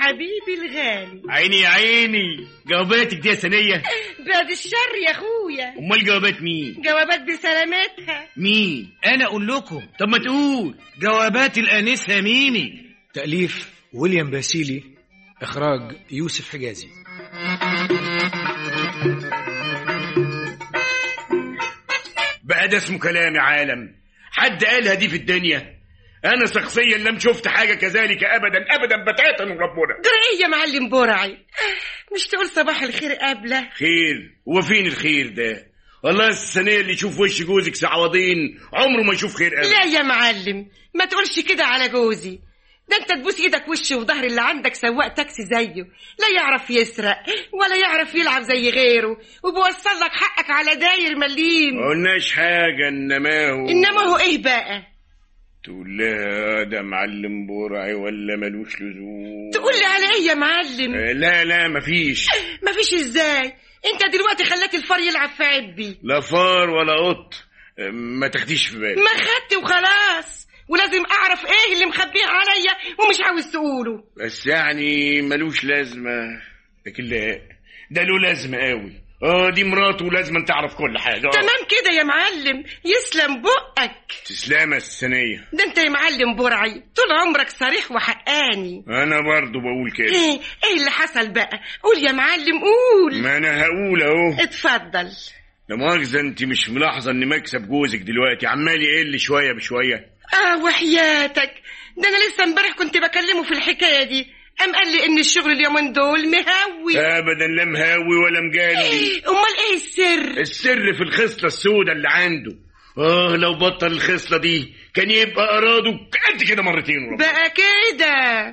حبيبي الغالي عيني يا عيني جواباتك دي يا سنية بعد الشر يا اخويا امال جوابات مين جوابات بسلامتها مين انا اقول لكم طب ما تقول جوابات الانسه ميمي تأليف ويليام باسيلي إخراج يوسف حجازي بقى ده اسمه كلام يا عالم حد قالها دي في الدنيا انا شخصيا لم شفت حاجه كذلك ابدا ابدا بتاتا من ربنا جرى ايه يا معلم برعي مش تقول صباح الخير قبله خير هو فين الخير ده والله السنه اللي يشوف وش جوزك سعوضين عمره ما يشوف خير ابدا لا يا معلم ما تقولش كده على جوزي ده انت تبوس ايدك وش وظهر اللي عندك سواق تاكسي زيه لا يعرف يسرق ولا يعرف يلعب زي غيره وبيوصل لك حقك على داير مليم ما قلناش حاجه انما هو انما هو ايه بقى تقول لها ده معلم برعي ولا ملوش لزوم تقول لي على ايه يا معلم آه، لا لا مفيش مفيش ازاي انت دلوقتي خليت الفار يلعب في عبي لا فار ولا قط آه، ما تاخديش في بالك ما خدت وخلاص ولازم اعرف ايه اللي مخبيه عليا ومش عاوز تقوله بس يعني ملوش لازمة لكن لا ده له لازمة قوي اه دي مراته لازم تعرف كل حاجة آه. تمام كده يا معلم يسلم بقك تسلامة السنية ده انت يا معلم برعي طول عمرك صريح وحقاني انا برضو بقول كده ايه ايه اللي حصل بقى قول يا معلم قول ما انا هقول اهو اتفضل لا مؤاخذة انت مش ملاحظة ان مكسب جوزك دلوقتي عمال يقل شوية بشوية اه وحياتك ده انا لسه امبارح كنت بكلمه في الحكايه دي قام قال لي ان الشغل اليومين دول مهوي ابدا لا مهاوي ولا مجاني امال ايه السر السر في الخصلة السوداء اللي عنده اه لو بطل الخصلة دي كان يبقى اراده قد كده مرتين ورا بقى كده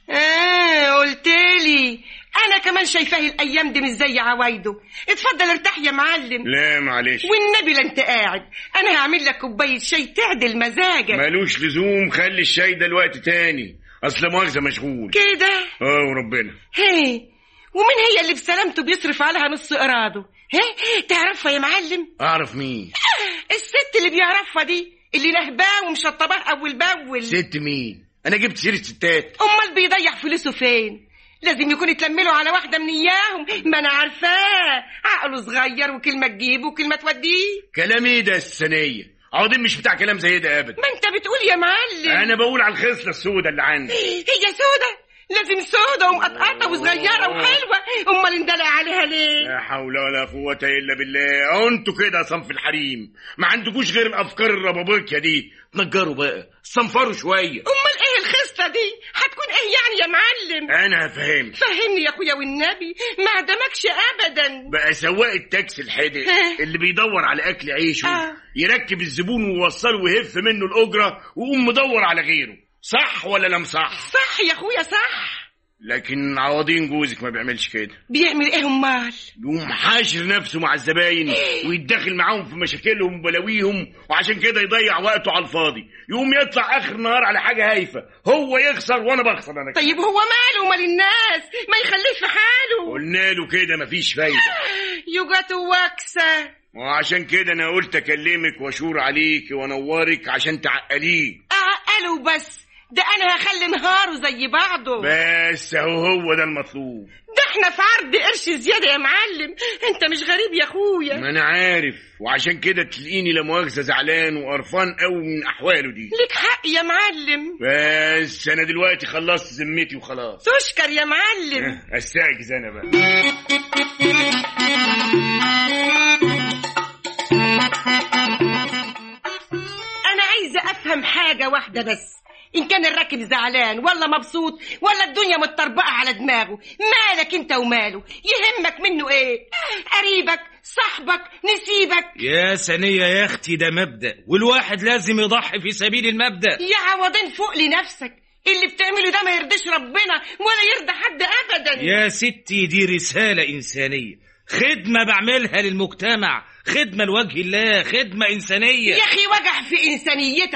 اه قلت لي انا كمان شايفاه الايام دي مش زي عوايده اتفضل ارتاح يا معلم لا معلش والنبي لا انت قاعد انا هعمل لك كوبايه شاي تعدل مزاجك ملوش لزوم خلي الشاي ده الوقت تاني اصل مؤاخذة مشغول كده اه وربنا هي ومين هي اللي بسلامته بيصرف عليها نص اراده ها تعرفها يا معلم اعرف مين الست اللي بيعرفها دي اللي نهباه ومشطباه اول باول ست مين انا جبت سيرة ستات امال بيضيع فلوسه فين لازم يكون اتلمله على واحده من اياهم ما انا عارفاه عقله صغير وكلمه تجيبه وكلمه توديه كلام ايه ده السنية عوضين مش بتاع كلام زي ده ابدا ما انت بتقول يا معلم انا بقول على الخصلة السوداء اللي عندي هي سودة لازم سودة ومقطقطة وصغيرة وحلوة امال اندلع عليها ليه لا حول ولا قوة الا بالله انتوا كده صنف الحريم ما عندكوش غير الافكار الربابيكيا دي تنجروا بقى صنفروا شوية امال ايه الخصلة دي هتكون ايه يعني يا معلم انا هفهمك فهمني يا اخويا والنبي ما عدمكش ابدا بقى سواق التاكسي الحدق اللي بيدور على اكل عيشه آه. يركب الزبون ويوصله ويهف منه الاجره ويقوم مدور على غيره صح ولا لم صح صح يا اخويا صح لكن عوضين جوزك ما بيعملش كده بيعمل ايه امال يقوم حاشر نفسه مع الزباين ويتدخل معاهم في مشاكلهم وبلاويهم وعشان كده يضيع وقته على الفاضي يقوم يطلع اخر النهار على حاجه هايفه هو يخسر وانا بخسر انا كده. طيب هو ماله مال الناس ما يخليه في حاله قلنا له كده مفيش فايده يوجات واكسه وعشان كده انا قلت اكلمك واشور عليك وانورك عشان تعقليه اعقله بس ده انا هخلي نهاره زي بعضه بس اهو هو ده المطلوب ده احنا في عرض قرش زياده يا معلم انت مش غريب يا اخويا ما انا عارف وعشان كده تلاقيني لا مؤاخذه زعلان وقرفان قوي من احواله دي ليك حق يا معلم بس انا دلوقتي خلصت ذمتي وخلاص تشكر يا معلم استعجز انا بقى انا عايزه افهم حاجه واحده بس ان كان الراكب زعلان ولا مبسوط ولا الدنيا متطربقه على دماغه مالك انت وماله يهمك منه ايه قريبك صاحبك نسيبك يا سنية يا اختي ده مبدأ والواحد لازم يضحي في سبيل المبدأ يا عوضين فوق لنفسك اللي بتعمله ده ما يرضيش ربنا ولا يرضى حد ابدا يا ستي دي رسالة إنسانية خدمة بعملها للمجتمع خدمة لوجه الله خدمة إنسانية يا اخي وجع في انسانيتك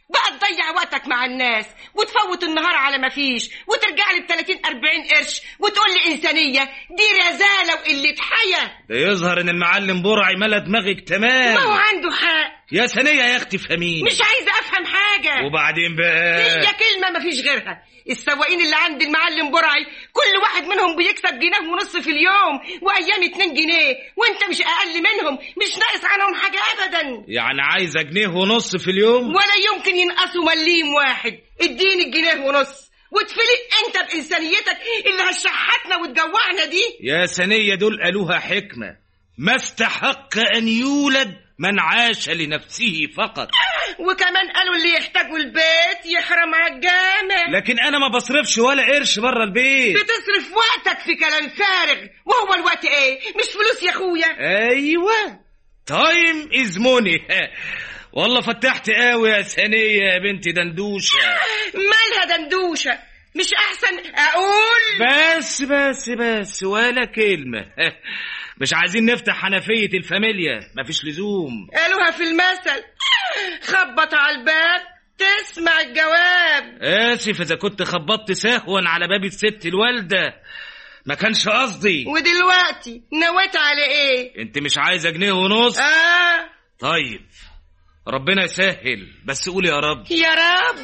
بقى تضيع وقتك مع الناس وتفوت النهار على ما فيش وترجع لي ب 30 40 قرش وتقول لي انسانيه دي رزاله وقله حياه ده يظهر ان المعلم برعي ملا دماغك ما هو تمام عنده حق يا ثانية يا اختي فهميني مش عايزه افهم حاجه وبعدين بقى هي كلمة مفيش غيرها السواقين اللي عند المعلم برعي كل واحد منهم بيكسب جنيه ونص في اليوم وأيام اتنين جنيه وانت مش أقل منهم مش ناقص عنهم حاجة أبدا يعني عايزة جنيه ونص في اليوم ولا يمكن ينقصوا مليم واحد اديني الجنيه ونص وتفلت انت بإنسانيتك اللي هتشحتنا وتجوعنا دي يا ثانية دول قالوها حكمة ما استحق أن يولد من عاش لنفسه فقط وكمان قالوا اللي يحتاجوا البيت يحرم على الجامع لكن أنا ما بصرفش ولا قرش بره البيت بتصرف وقتك في كلام فارغ وهو الوقت ايه مش فلوس يا اخويا أيوة تايم إز موني والله فتحت قوي يا ثانية يا بنتي دندوشة مالها دندوشة مش أحسن أقول بس بس بس ولا كلمة مش عايزين نفتح حنفية الفاميليا مفيش لزوم قالوها في المثل خبط على الباب تسمع الجواب آسف إذا كنت خبطت سهوا على باب الست الوالدة ما كانش قصدي ودلوقتي نويت على ايه انت مش عايزة جنيه ونص اه طيب ربنا يسهل بس قول يا رب يا رب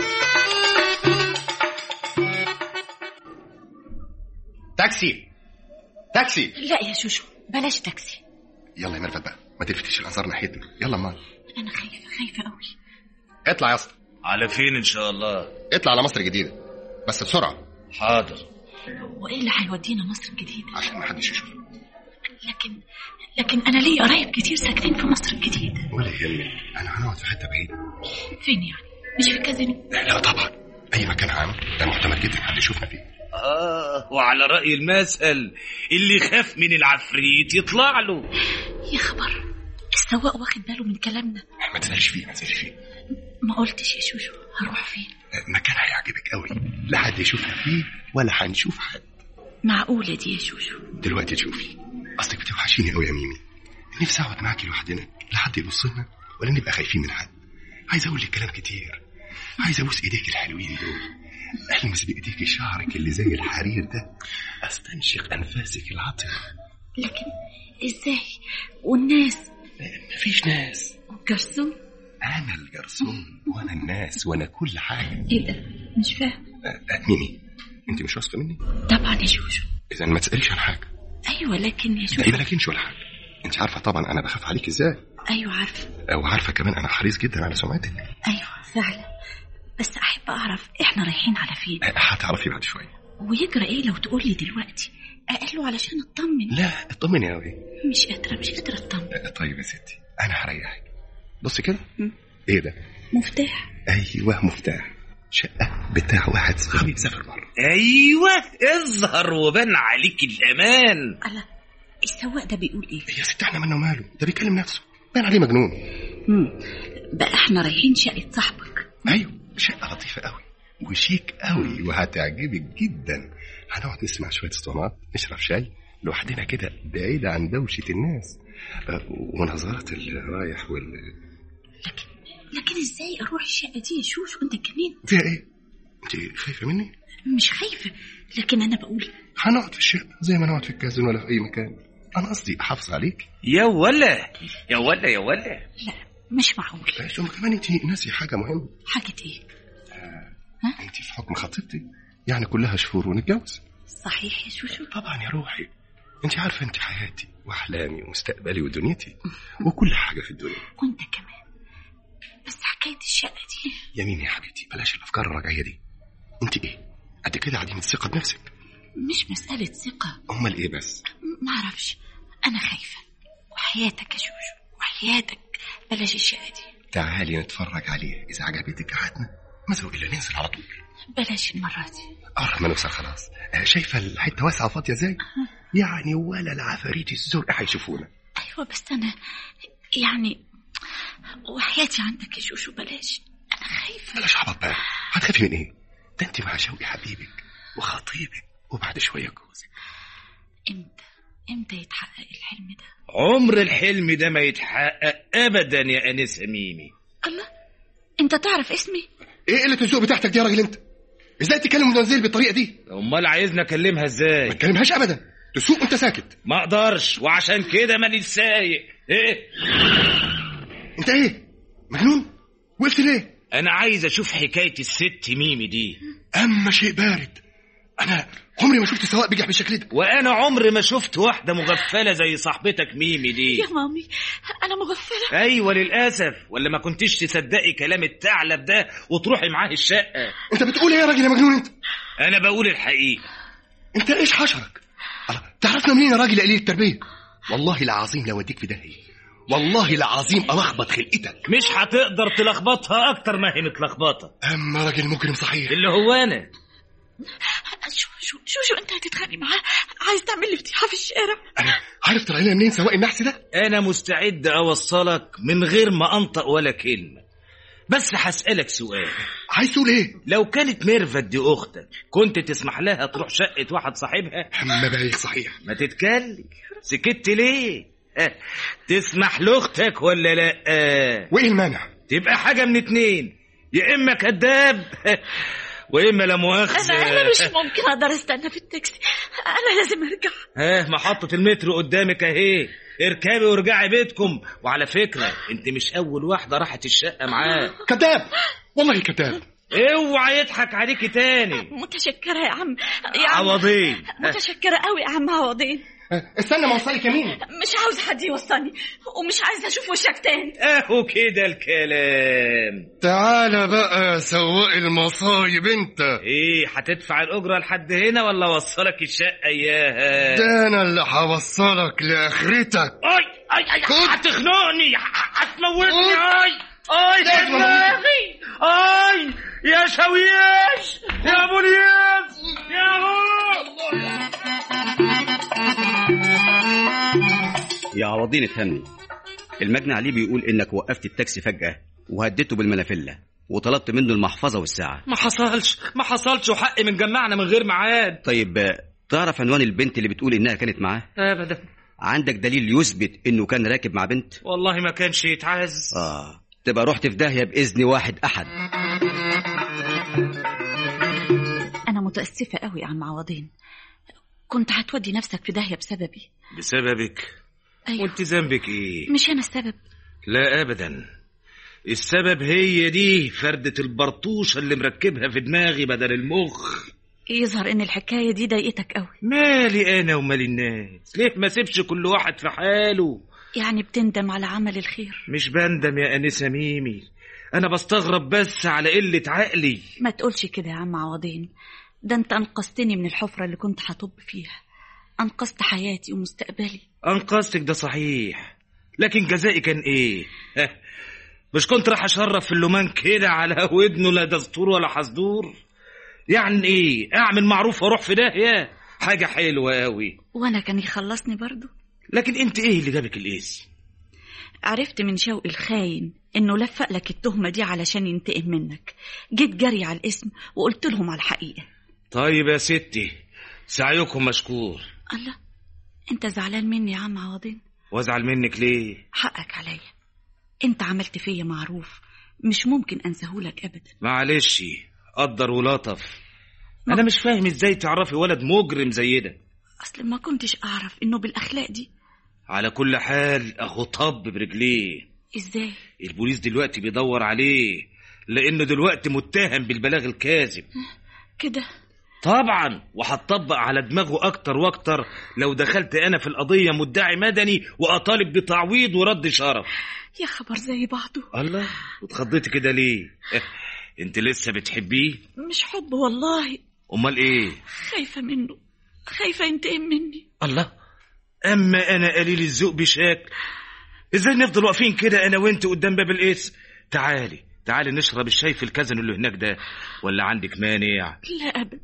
تاكسي تاكسي لا يا شوشو بلاش تاكسي يلا يا ميرفت بقى ما تلفتش الانظار ناحيتنا يلا مال انا خايفه خايفه قوي اطلع يا اسطى على فين إن شاء الله اطلع على مصر الجديده بس بسرعه حاضر وايه اللي هيودينا مصر الجديده عشان ما حدش يشوف لكن لكن انا ليا قرايب كتير ساكنين في مصر الجديده ولا يهمني انا هنقعد في حته بعيده فين يعني مش في كازينو لا طبعا اي مكان عام ده محتمل جدا حد يشوفنا فيه آه وعلى رأي المثل اللي خاف من العفريت يطلع له يا خبر السواق واخد باله من كلامنا ما تسالش فيه ما تسالش فيه ما قلتش يا شوشو هروح فين مكان هيعجبك قوي لا حد يشوفنا فيه ولا هنشوف حد معقوله دي يا شوشو دلوقتي تشوفي اصلك بتوحشيني قوي يا ميمي نفسي اقعد معاكي لوحدنا لا حد يبص لنا ولا نبقى خايفين من حد عايز اقول لك كلام كتير عايز ابوس ايديك الحلوين دول المس بايديك شعرك اللي زي الحرير ده استنشق انفاسك العطره لكن ازاي والناس مفيش ناس جرسون انا الجرسون وانا الناس وانا كل حاجه ايه ده مش فاهم أه، أه، ميمي انت مش واثقه مني طبعا يا شوشو اذا ما تساليش عن حاجه ايوه لكن يا لا شوشو يبقى لكنش ولا حاجه انت عارفه طبعا انا بخاف عليك ازاي ايوه عارفه وعارفه كمان انا حريص جدا على سمعتك ايوه فعلا بس احب اعرف احنا رايحين على فين أه، هتعرفي بعد شويه ويجرى ايه لو تقول لي دلوقتي اقول له علشان اطمن لا اطمني قوي مش قادره مش قادره اطمن طيب يا ستي انا هريحك بص كده مم. ايه ده مفتاح ايوه مفتاح شقه بتاع واحد صاحبي مسافر بره ايوه اظهر وبان عليك الامان الله السواق ده بيقول ايه يا ستي احنا مالنا وماله ده بيكلم نفسه باين عليه مجنون مم. بقى احنا رايحين شقه صاحبك ايوه شقه لطيفه قوي وشيك قوي وهتعجبك جدا هنقعد نسمع شويه اسطوانات نشرب شاي لوحدنا كده بعيد عن دوشه الناس أه، ونظرات اللي رايح وال لكن لكن ازاي اروح الشقه دي يا شوشو انت كمان فيها ايه انت خايفه مني مش خايفه لكن انا بقول هنقعد في الشقه زي ما نقعد في الكازينو ولا في اي مكان انا قصدي احافظ عليك يا ولا يا ولا يا ولا لا مش معقول ثم كمان انت ناسي حاجه مهمه حاجه ايه انت في حكم خطيبتي يعني كلها شهور ونتجوز صحيح يا شوشو طبعا يا روحي انت عارفه انت حياتي واحلامي ومستقبلي ودنيتي وكل حاجه في الدنيا وانت كمان بس حكايه الشقه دي يمين يا حبيبتي بلاش الافكار الرجعيه دي انت ايه قد كده عديمه الثقه بنفسك مش مساله ثقه امال ايه بس ما اعرفش انا خايفه وحياتك يا شوشو وحياتك بلاش الشقه دي تعالي نتفرج عليها اذا عجبتك قعدنا ما زو الا ننزل على طول بلاش المره دي قرب ما نوصل خلاص آه، شايفه الحته واسعه وفاضيه ازاي يعني ولا العفاريت الزرق هيشوفونا ايوه بس انا يعني وحياتي عندك يا شوشو بلاش انا خايفه بلاش عبط بقى هتخافي من ايه ده انت مع شوقي حبيبك وخطيبك وبعد شويه جوزك امتى امتى يتحقق الحلم ده عمر الحلم ده ما يتحقق ابدا يا انسه ميمي الله انت تعرف اسمي ايه قله الذوق بتاعتك دي يا راجل انت ازاي تكلم مدنزيل بالطريقه دي امال عايزني اكلمها ما ازاي تكلمهاش ابدا تسوق وانت ساكت ما اقدرش وعشان كده ماني سايق ايه انت ايه مجنون وقفت ليه انا عايز اشوف حكايه الست ميمي دي اما شيء بارد انا عمري ما شفت سواق بيجح بالشكل ده وانا عمري ما شفت واحده مغفله زي صاحبتك ميمي دي يا مامي انا مغفله ايوه للاسف ولا ما كنتش تصدقي كلام الثعلب ده وتروحي معاه الشقه انت بتقول ايه يا راجل يا مجنون انت انا بقول الحقيقه انت ايش حشرك الله تعرفنا منين يا راجل يا قليل التربيه والله العظيم لو اديك في داهيه والله العظيم الخبط خلقتك مش هتقدر تلخبطها اكتر ما هي متلخبطه اما راجل مجرم صحيح اللي هو انا شو شو شو شو انت هتتخانق معاه عايز تعمل لي فضيحه في الشارع انا عارف طلع لنا منين سواق النحس ده انا مستعد اوصلك من غير ما انطق ولا كلمه بس هسألك سؤال عايز تقول ايه لو كانت ميرفت دي اختك كنت تسمح لها تروح شقه واحد صاحبها اما بايخ صحيح ما تتكلم سكت ليه اه، تسمح لاختك ولا لا اه، وايه المانع تبقى حاجه من اتنين يا اما كذاب واما لا مؤاخذه انا انا مش ممكن اقدر استنى في التاكسي انا لازم ارجع ها محطة المترو قدامك اهي اركبي وارجعي بيتكم وعلى فكرة انت مش اول واحدة راحت الشقة معاه كذاب والله كذاب اوعى يضحك عليكي تاني متشكره يا عم يا عم عوضين متشكره قوي يا عم عوضين أه، استنى ما اوصلك يمين مش عاوز حد يوصلني ومش عايزه اشوف وشك تاني اهو كده الكلام تعالى بقى سواق المصايب انت ايه هتدفع الاجرة لحد هنا ولا اوصلك الشقة اياها ده انا اللي هوصلك لاخرتك اي اي اي خد. هتخنقني ه- هتموتني خد. اي اي لا، دماغي اي يا شويش يا ابو الياس يا هو يا عوضين افهمني المجني عليه بيقول انك وقفت التاكسي فجأة وهديته بالمنافلة وطلبت منه المحفظة والساعة ما حصلش ما حصلش وحقي من جمعنا من غير ميعاد طيب آه، تعرف عنوان البنت اللي بتقول انها كانت معاه ابدا عندك دليل يثبت انه كان راكب مع بنت والله ما كانش يتعز اه تبقى رحت في داهية بإذن واحد أحد انا متاسفه قوي يا عم عوضين كنت هتودي نفسك في داهيه بسببي بسببك ايوه وانت ذنبك ايه مش انا السبب لا ابدا السبب هي دي فردة البرطوشة اللي مركبها في دماغي بدل المخ يظهر ان الحكايه دي ضايقتك قوي مالي انا ومال الناس ليه ما سيبش كل واحد في حاله يعني بتندم على عمل الخير مش بندم يا انسه ميمي انا بستغرب بس على قله عقلي ما تقولش كده يا عم عوضين ده انت انقذتني من الحفره اللي كنت هطب فيها انقذت حياتي ومستقبلي انقذتك ده صحيح لكن جزائي كان ايه ها، مش كنت راح اشرف في اللومان كده على ودنه لا دستور ولا حصدور يعني ايه اعمل معروف واروح في داهيه حاجه حلوه قوي وانا كان يخلصني برضو لكن انت ايه اللي جابك الاسم عرفت من شوقي الخاين انه لفق لك التهمه دي علشان ينتقم منك جيت جري على الاسم وقلت لهم على الحقيقه طيب يا ستي سعيكم مشكور الله انت زعلان مني يا عم عوضين وازعل منك ليه حقك عليا انت عملت فيا معروف مش ممكن انساهولك ابدا معلش قدر ولطف انا مش فاهم ازاي تعرفي ولد مجرم زي ده اصل ما كنتش اعرف انه بالاخلاق دي على كل حال اهو طب برجليه ازاي البوليس دلوقتي بيدور عليه لانه دلوقتي متهم بالبلاغ الكاذب كده طبعا وهتطبق على دماغه اكتر واكتر لو دخلت انا في القضيه مدعي مدني واطالب بتعويض ورد شرف يا خبر زي بعضه الله واتخضيتي كده ليه انت لسه بتحبيه مش حب والله امال ايه خايفه منه خايفه ينتقم مني الله اما انا قليل الذوق بشكل ازاي نفضل واقفين كده انا وانت قدام باب القس تعالي تعالي نشرب الشاي في الكازن اللي هناك ده ولا عندك مانع لا ابدا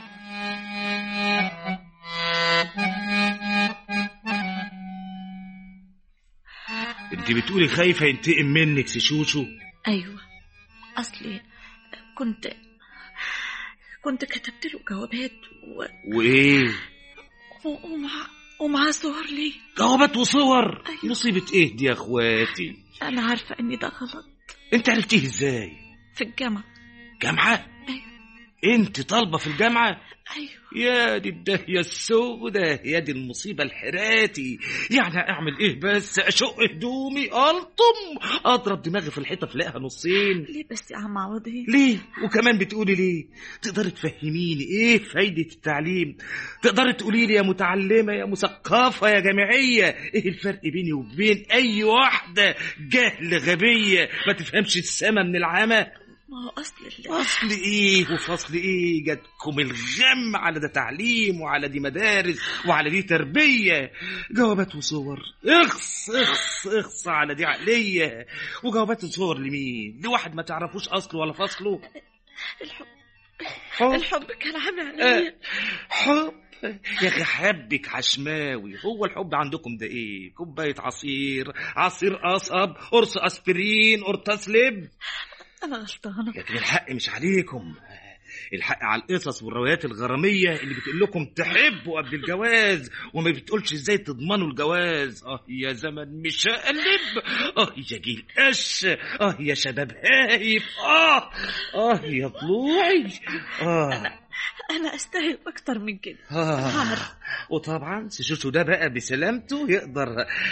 انت بتقولي خايفه ينتقم منك سيشوشو ايوه اصلي كنت كنت كتبت له جوابات و... وايه و- ومع ومعاه صور ليه جوابات وصور أيوة. مصيبه ايه دي يا اخواتي انا عارفه ان ده غلط انت عرفتيه ازاي في الجامعة جامعة انت طالبة في الجامعة أيوة يا دي الدهية السودة يا دي المصيبة الحراتي يعني أعمل إيه بس أشق هدومي ألطم أضرب دماغي في الحيطة تلاقيها نصين ليه بس يا عم عوضين ليه وكمان بتقولي ليه تقدري تفهميني ايه فايدة التعليم تقدري تقولي لي يا متعلمة يا مثقفة يا جامعية ايه الفرق بيني وبين اي واحدة جهل غبية ما تفهمش السما من العمى ما هو أصل ال- اصل ايه وفصل ايه جاتكم الغم على ده تعليم وعلى دي مدارس وعلى دي تربية جوابات وصور اخص اخص اخص على دي عقلية وجوابات وصور لمين لواحد ما تعرفوش اصله ولا فصله الحب حب الحب كان عامل آه، عليا حب يا اخي حبك عشماوي هو الحب عندكم ده ايه كوبايه عصير عصير قصب قرص اسبرين قرطاس لب أنا غلطانة لكن الحق مش عليكم الحق على القصص والروايات الغرامية اللي بتقول لكم تحبوا قبل الجواز وما بتقولش ازاي تضمنوا الجواز اه يا زمن مش هقلب اه يا جيل قش اه يا شباب هايف اه اه يا طلوعي اه أنا أستاهل أكتر من كده آه. عارف. وطبعا سيشوشو ده بقى بسلامته يقدر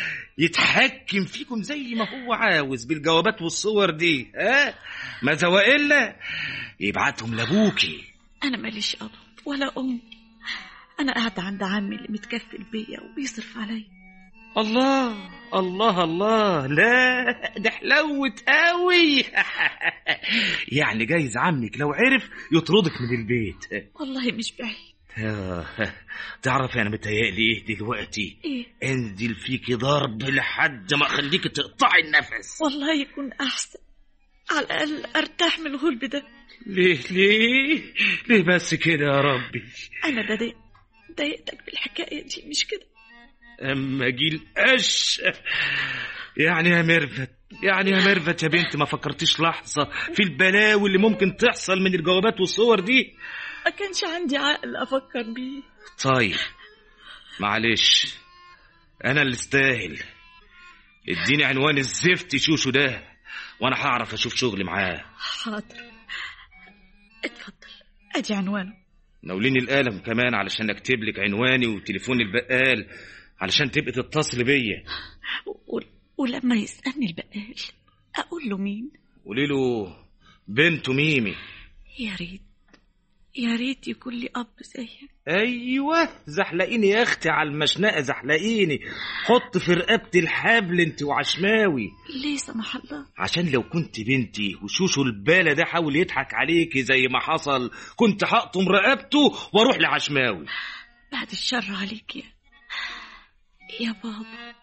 يتحكم فيكم زي ما هو عاوز بالجوابات والصور دي ها ماذا والا يبعتهم لابوكي أنا ماليش أب ولا أم أنا قاعدة عند عمي اللي متكفل بيا وبيصرف عليا الله الله الله لا ده حلوت قوي يعني جايز عمك لو عرف يطردك من البيت والله مش بعيد آه، تعرفي انا متهيألي ايه دلوقتي إيه انزل فيكي ضرب لحد ما اخليكي تقطعي النفس والله يكون أحسن على الأقل أرتاح من الغلب ده ليه ليه ليه بس كده يا ربي أنا ضايق ضايقتك بالحكاية دي مش كده اما جيل قش يعني يا ميرفت يعني يا ميرفت يا بنت ما فكرتيش لحظة في البلاوي اللي ممكن تحصل من الجوابات والصور دي ما كانش عندي عقل أفكر بيه طيب معلش انا اللي استاهل اديني عنوان الزفت شوشو ده وانا هعرف اشوف شغلي معاه حاضر اتفضل أدي عنوانه ناوليني القلم كمان علشان اكتب لك عنواني وتليفون البقال علشان تبقي تتصل بيا و- ولما يسألني البقال أقول له مين قولي له بنته ميمي يا ريت يا ريت يكون لي أب زيك ايوه زحلقيني يا اختي على المشنقه زحلقيني حط في رقبتي الحبل انت وعشماوي ليه سمح الله عشان لو كنت بنتي وشوشو البالة ده حاول يضحك عليكي زي ما حصل كنت هقطم رقبته واروح لعشماوي بعد الشر عليك يا يا بابا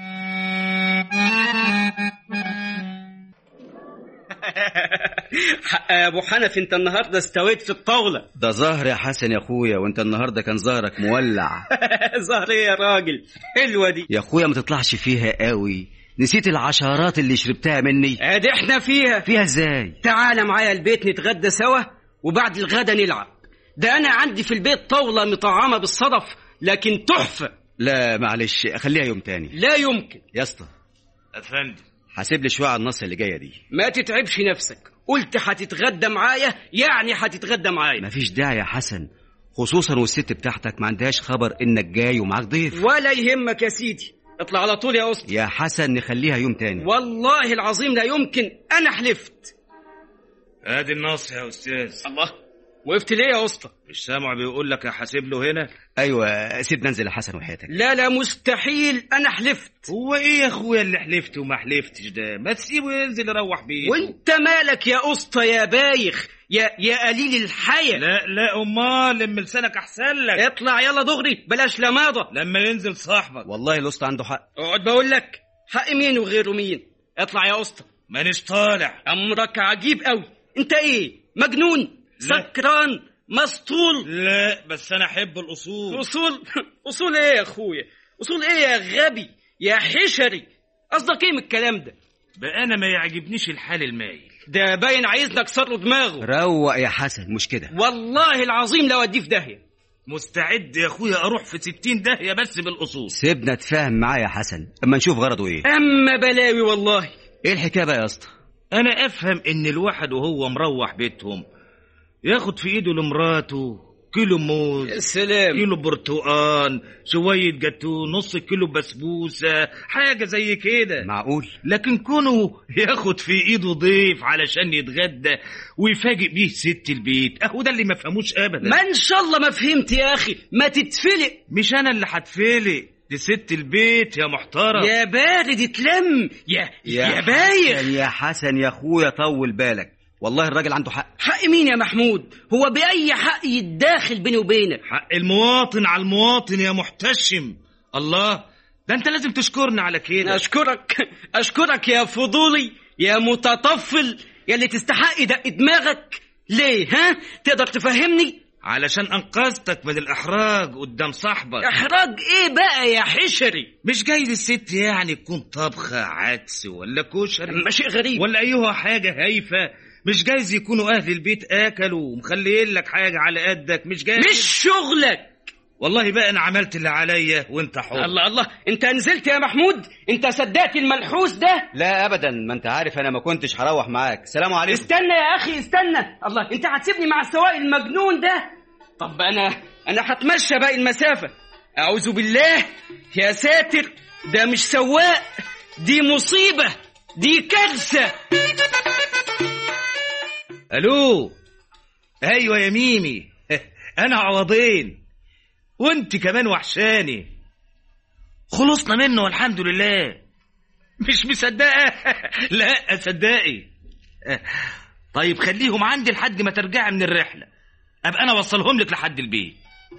يا ابو حنف انت النهارده استويت في الطاوله ده ظهر يا حسن يا اخويا وانت النهارده كان ظهرك مولع ظهر ايه يا راجل حلوه دي يا اخويا ما تطلعش فيها قوي نسيت العشرات اللي شربتها مني ادي احنا فيها فيها ازاي تعال معايا البيت نتغدى سوا وبعد الغدا نلعب ده انا عندي في البيت طاوله مطعمه بالصدف لكن تحفه لا معلش خليها يوم تاني لا يمكن يا اسطى افندم حاسب لي شويه على النص اللي جايه دي ما تتعبش نفسك قلت هتتغدى معايا يعني هتتغدى معايا مفيش داعي يا حسن خصوصا والست بتاعتك ما عندهاش خبر انك جاي ومعاك ضيف ولا يهمك يا سيدي اطلع على طول يا اسطى يا حسن نخليها يوم تاني والله العظيم لا يمكن انا حلفت ادي النص يا استاذ الله وقفت ليه يا اسطى مش سامع بيقول لك حاسب له هنا ايوه سيبنا انزل يا حسن وحياتك لا لا مستحيل انا حلفت هو ايه يا اخويا اللي حلفت وما حلفتش ده ما تسيبه ينزل يروح بيته وانت مالك يا اسطى يا بايخ يا يا قليل الحياة لا لا امال لما لسانك احسن لك اطلع يلا دغري بلاش لماضة لما ينزل صاحبك والله الاسطى عنده حق اقعد بقول لك حق مين وغيره مين اطلع يا اسطى مانيش طالع امرك عجيب قوي انت ايه مجنون لا. سكران مسطول لا بس انا احب الاصول اصول اصول ايه يا اخويا اصول ايه يا غبي يا حشري قصدك ايه من الكلام ده بقى انا ما يعجبنيش الحال المايل ده باين عايزنا اكسر له دماغه روق يا حسن مش كده والله العظيم لو اديه في داهيه مستعد يا اخويا اروح في ستين داهيه بس بالاصول سيبنا اتفاهم معاه يا حسن اما نشوف غرضه ايه اما بلاوي والله ايه الحكايه بقى يا اسطى انا افهم ان الواحد وهو مروح بيتهم ياخد في ايده لمراته كيلو موز سلام كيلو برتقان شوية جاتو نص كيلو بسبوسة حاجة زي كده معقول لكن كونه ياخد في ايده ضيف علشان يتغدى ويفاجئ بيه ست البيت اهو ده اللي ما فهموش ابدا ما ان شاء الله ما فهمت يا اخي ما تتفلق مش انا اللي هتفلق دي ست البيت يا محترم يا بارد اتلم يا يا, بايخ حسن يا حسن يا اخويا طول بالك والله الراجل عنده حق حق مين يا محمود هو بأي حق يتداخل بيني وبينك حق المواطن على المواطن يا محتشم الله ده انت لازم تشكرني على كده أشكرك أشكرك يا فضولي يا متطفل يا اللي تستحق دق دماغك ليه ها تقدر تفهمني علشان انقذتك من الاحراج قدام صاحبك إحراج إيه بقى يا حشري مش جايز الست يعني تكون طبخة عدس ولا كشري ما شيء غريب ولا ايها حاجة هايفة مش جايز يكونوا اهل البيت اكلوا ومخليين لك حاجة على قدك مش جايز مش شغلك والله بقى انا عملت اللي عليا وانت حر الله الله انت نزلت يا محمود انت صدقت الملحوس ده لا ابدا ما انت عارف انا ما كنتش هروح معاك سلام عليكم استنى يا اخي استنى الله انت هتسيبني مع السواق المجنون ده طب انا انا هتمشى باقي المسافه اعوذ بالله يا ساتر ده مش سواق دي مصيبه دي كارثه الو ايوه يا ميمي انا عوضين وانت كمان وحشاني خلصنا منه والحمد لله مش مصدقه لا صدقي طيب خليهم عندي لحد ما ترجعي من الرحله ابقى انا اوصلهم لك لحد البيت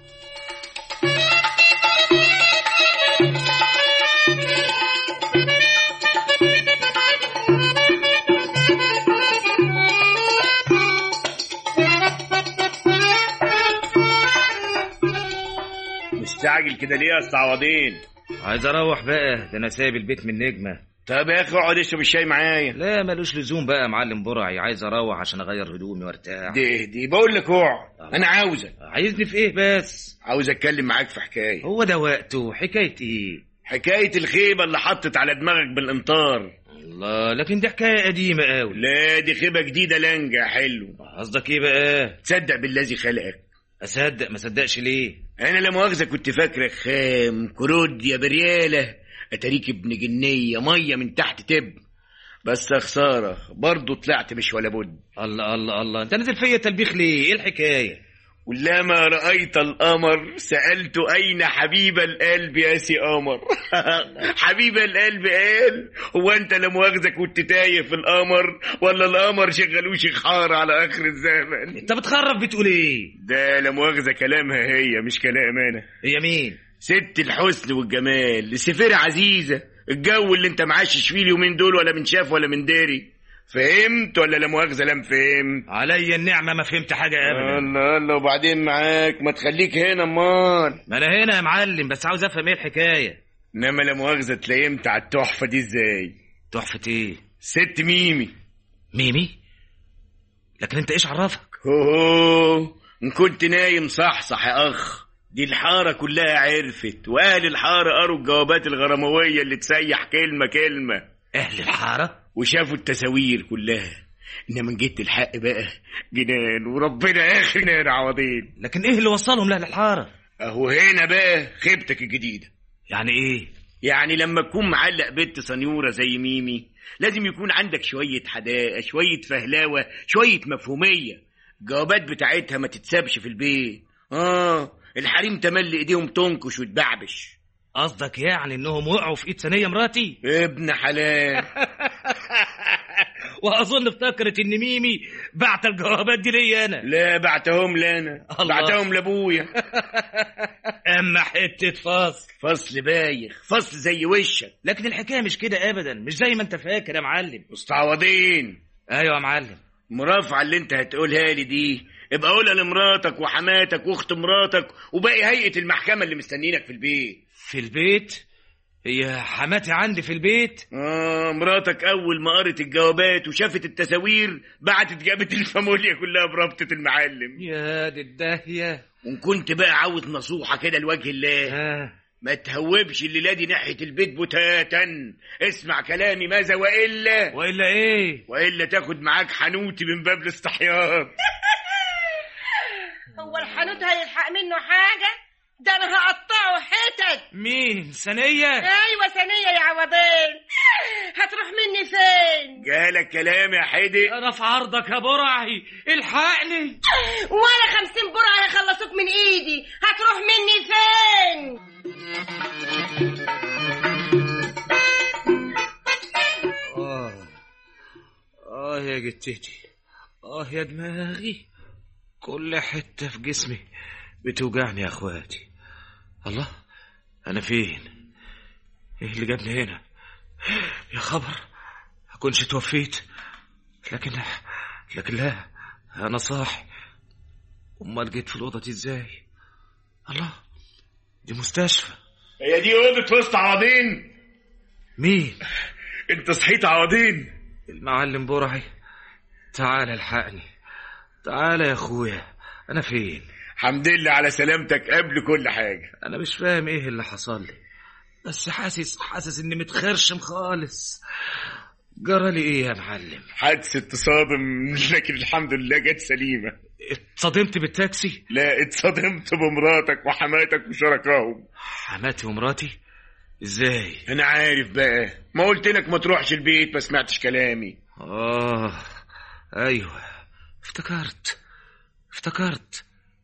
مستعجل كده ليه يا اسطى عوضين عايز اروح بقى ده انا سايب البيت من نجمه طب يا اخي اقعد اشرب الشاي معايا لا ملوش لزوم بقى يا معلم برعي عايز اروح عشان اغير هدومي وارتاح دي دي بقول لك اقعد انا عاوزك عايزني في ايه بس عاوز اتكلم معاك في حكايه هو ده وقته حكايه ايه حكايه الخيبه اللي حطت على دماغك بالامطار الله لكن دي حكايه قديمه قوي لا دي خيبه جديده لنجة حلو قصدك ايه بقى تصدق بالذي خلقك اصدق ما صدقش ليه انا لا مؤاخذه كنت فاكرك خام كرود يا برياله اتاريك ابن جنيه ميه من تحت تب بس يا خساره برضه طلعت مش ولا بد الله الله الله انت نازل فيا تلبيخ ليه ايه الحكايه ولما رأيت القمر سألت أين حبيب القلب يا سي قمر حبيب القلب قال هو أنت لا مؤاخذة كنت تايه في القمر ولا القمر شغلوه شخار على آخر الزمن انت بتخرف بتقول ايه ده لا مؤاخذة كلامها هي مش كلام أنا هي مين ست الحسن والجمال السفيرة عزيزة الجو اللي انت معشش فيه اليومين دول ولا من شاف ولا من داري فهمت ولا لا مؤاخذة لم فهمت عليا النعمه ما فهمت حاجه ابدا الله الله وبعدين معاك ما تخليك هنا امال ما انا هنا يا معلم بس عاوز افهم ايه الحكايه انما لا مؤاخذة اتليمت على التحفة دي ازاي تحفه ايه ست ميمي ميمي لكن انت ايش عرفك هو ان كنت نايم صحصح يا اخ دي الحارة كلها عرفت واهل الحارة قروا الجوابات الغراموية اللي تسيح كلمة كلمة اهل الحاره وشافوا التساوير كلها انما جيت الحق بقى جنان وربنا اخر جنان عوضين لكن ايه اللي وصلهم لاهل الحاره اهو هنا بقى خيبتك الجديدة يعني ايه يعني لما تكون معلق بنت صنيورة زي ميمي لازم يكون عندك شوية حداقة شوية فهلاوة شوية مفهومية الجوابات بتاعتها ما تتسابش في البيت اه الحريم تملي ايديهم تنكش وتبعبش قصدك يعني انهم وقعوا في ايد ثانيه مراتي ابن حلال واظن افتكرت ان ميمي بعت الجوابات دي ليا انا لا بعتهم لنا الله. بعتهم لابويا اما حته فصل فصل بايخ فصل زي وشك لكن الحكايه مش كده ابدا مش زي ما انت فاكر يا معلم مستعوضين ايوه يا معلم مرافعة اللي انت هتقولها لي دي ابقى قولها لمراتك وحماتك واخت مراتك وباقي هيئة المحكمة اللي مستنينك في البيت في البيت هي حماتي عندي في البيت آه مراتك أول ما قرت الجوابات وشافت التساوير بعتت جابت الفاموليا كلها بربطة المعلم يا دي الداهيه وإن كنت بقى عاوز نصوحة كده لوجه الله آه. ما تهوبش الليله دي ناحيه البيت بتاتا اسمع كلامي ماذا والا والا ايه والا تاخد معاك حنوتي من باب الاستحياء هو الحانوت هيلحق منه حاجة ده أنا هقطعه حتت مين ثانيه أيوة ثانية يا عوضين هتروح مني فين جالك كلام يا حدق انا في عرضك يا برعي الحقني ولا خمسين برعة هيخلصوك من إيدي هتروح مني فين اه اه يا جتتي اه يا دماغي كل حته في جسمي بتوجعني يا اخواتي الله انا فين ايه اللي جابني هنا يا خبر اكونش توفيت لكن لكن لا انا صاحي امال جيت في الاوضه دي ازاي الله دي مستشفى هي دي اوضه وسط عوضين مين انت صحيت عوضين المعلم برعي تعال الحقني تعال يا اخويا انا فين حمد لله على سلامتك قبل كل حاجه انا مش فاهم ايه اللي حصل لي بس حاسس حاسس اني متخرشم خالص جرى لي ايه يا معلم حادثه تصادم لكن الحمد لله جت سليمه اتصدمت بالتاكسي لا اتصدمت بمراتك وحماتك وشركائهم حماتي ومراتي ازاي انا عارف بقى ما قلت لك ما تروحش البيت ما سمعتش كلامي اه ايوه افتكرت افتكرت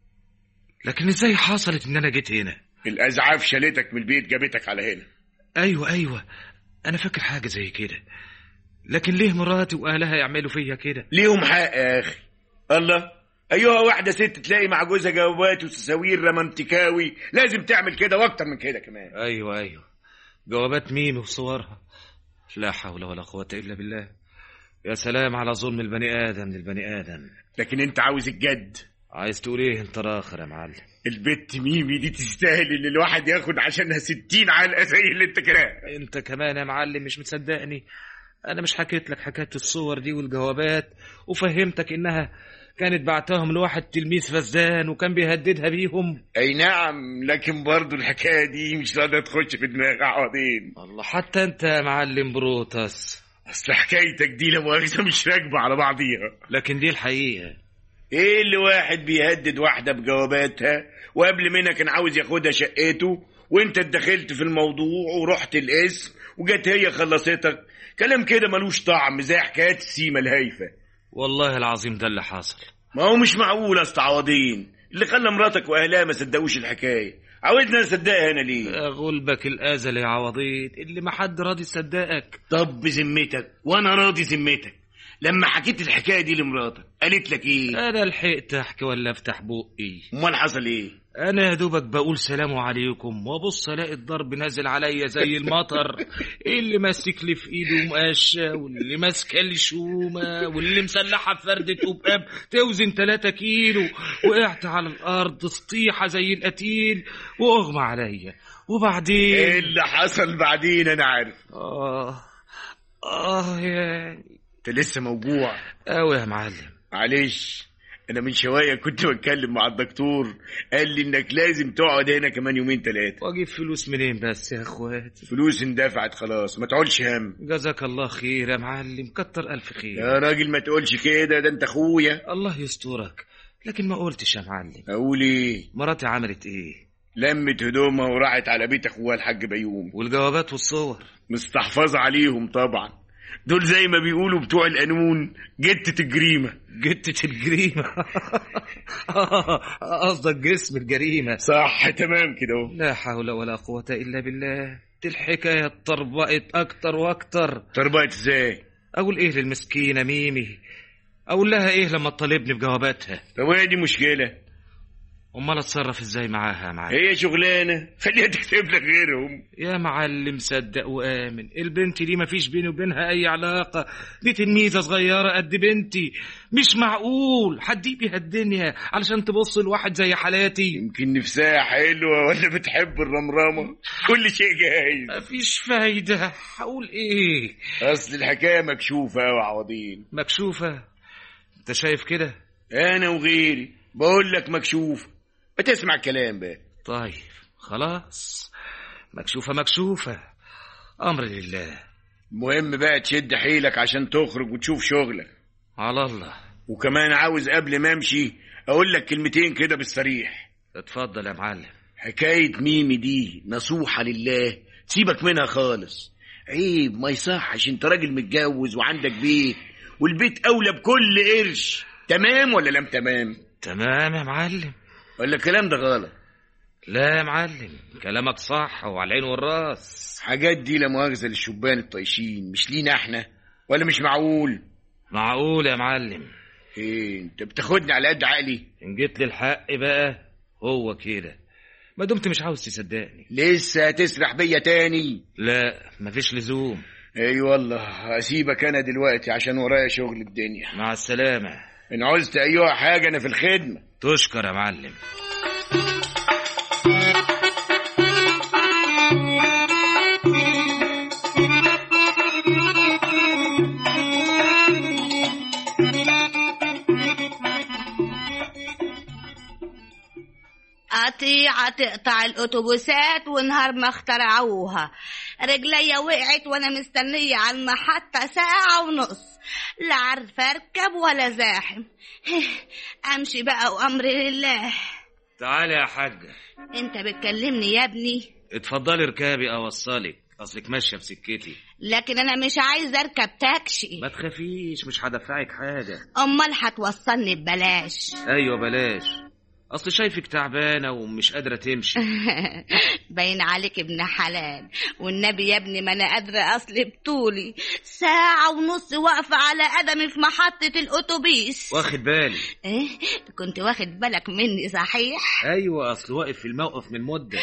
لكن ازاي حصلت ان انا جيت هنا الازعاف شالتك من البيت جابتك على هنا ايوه ايوه انا فاكر حاجه زي كده لكن ليه مراتي واهلها يعملوا فيا كده ليهم حق يا اخي الله ايها واحده ست تلاقي مع جوزها جوابات وتساوير رمانتيكاوي لازم تعمل كده واكتر من كده كمان ايوه ايوه جوابات مين وصورها لا حول ولا قوه الا بالله يا سلام على ظلم البني ادم للبني ادم لكن انت عاوز الجد عايز تقول ايه انت راخر يا معلم البت ميمي دي تستاهل ان الواحد ياخد عشانها ستين علقه زي اللي انت كراها انت كمان يا معلم مش مصدقني انا مش حكيت لك حكايه الصور دي والجوابات وفهمتك انها كانت بعتهم لواحد تلميذ فزان وكان بيهددها بيهم اي نعم لكن برضو الحكايه دي مش راضيه تخش في دماغ عوضين الله حتى انت يا معلم بروتس اصل حكايتك دي لا مؤاخذه مش راكبه على بعضيها لكن دي الحقيقه ايه اللي واحد بيهدد واحده بجواباتها وقبل منها كان عاوز ياخدها شقته وانت اتدخلت في الموضوع ورحت القسم وجت هي خلصتك كلام كده ملوش طعم زي حكايات السيما الهايفه والله العظيم ده اللي حصل ما هو مش معقول اصل عوضين اللي خلى مراتك واهلها ما صدقوش الحكايه عاوزنا نصدقها انا ليه يا غلبك الازل يا عوضيت اللي ما حد راضي يصدقك طب بذمتك وانا راضي ذمتك لما حكيت الحكايه دي لمراتك قالت لك ايه انا لحقت احكي ولا افتح بقي امال حصل ايه انا يا دوبك بقول سلام عليكم وابص الاقي الضرب نازل عليا زي المطر اللي ماسك لي في ايده مقشه واللي ماسكه لي شومه واللي مسلحه في فرده قباب توزن 3 كيلو وقعت على الارض سطيحه زي القتيل واغمى عليا ايه وبعدين اللي حصل بعدين انا عارف اه اه يعني انت لسه موجوع قوي يا معلم معلش انا من شويه كنت بتكلم مع الدكتور قال لي انك لازم تقعد هنا كمان يومين ثلاثه واجيب فلوس منين بس يا اخواتي فلوس اندفعت خلاص ما تقولش هم جزاك الله خير يا معلم كتر الف خير يا راجل ما تقولش كده ده انت اخويا الله يسترك لكن ما قلتش يا معلم اقول ايه مراتي عملت ايه لمت هدومها وراحت على بيت اخوها الحاج بيوم والجوابات والصور مستحفظة عليهم طبعا دول زي ما بيقولوا بتوع القانون جتة الجريمة جتة الجريمة قصدك جسم الجريمة صح تمام كده اهو لا حول ولا قوة إلا بالله دي الحكاية اتطربقت أكتر وأكتر طربقت ازاي أقول إيه للمسكينة ميمي أقول لها إيه لما تطالبني بجواباتها طب وهي دي مشكلة أمال أتصرف إزاي معاها يا معلم هي شغلانة خليها تكتب لك غيرهم يا معلم صدق وآمن البنت دي مفيش بيني وبينها أي علاقة دي تلميذة صغيرة قد بنتي مش معقول حد يبيها الدنيا علشان تبص لواحد زي حالاتي يمكن نفسها حلوة ولا بتحب الرمرامة كل شيء جايز مفيش فايدة هقول إيه أصل الحكاية مكشوفة أوي عوضين مكشوفة أنت شايف كده أنا وغيري بقول لك مكشوفة ما تسمع الكلام بقى طيب خلاص مكشوفة مكشوفة أمر لله المهم بقى تشد حيلك عشان تخرج وتشوف شغلك على الله وكمان عاوز قبل ما امشي اقول لك كلمتين كده بالصريح اتفضل يا معلم حكاية ميمي دي نصوحة لله سيبك منها خالص عيب ما يصحش انت راجل متجوز وعندك بيت والبيت اولى بكل قرش تمام ولا لم تمام تمام يا معلم ولا الكلام ده غلط لا يا معلم كلامك صح وعلى العين والراس حاجات دي لا مؤاخذة للشبان الطايشين مش لينا احنا ولا مش معقول معقول يا معلم ايه انت بتاخدني على قد عقلي إن جيت للحق بقى هو كده ما دمت مش عاوز تصدقني لسه هتسرح بيا تاني لا مفيش لزوم اي والله اسيبك انا دلوقتي عشان ورايا شغل الدنيا مع السلامة ان عوزت ايها حاجة انا في الخدمة تشكر يا معلم قطيعة تقطع الأتوبيسات ونهار ما اخترعوها رجليا وقعت وأنا مستنية على المحطة ساعة ونص لا عارفة أركب ولا زاحم أمشي بقى وأمر لله تعالي يا حاجة أنت بتكلمني يا ابني اتفضلي اركبي اوصلك اصلك ماشية بسكتي لكن أنا مش عايزة أركب تاكسي ما تخافيش مش هدفعك حاجة أمال هتوصلني ببلاش ايوه بلاش اصل شايفك تعبانة ومش قادرة تمشي باين عليك ابن حلال والنبي يا ابني ما انا قادره اصلي بطولي ساعه ونص واقفه على قدمي في محطه الاتوبيس واخد بالي ايه كنت واخد بالك مني صحيح ايوه اصل واقف في الموقف من مدة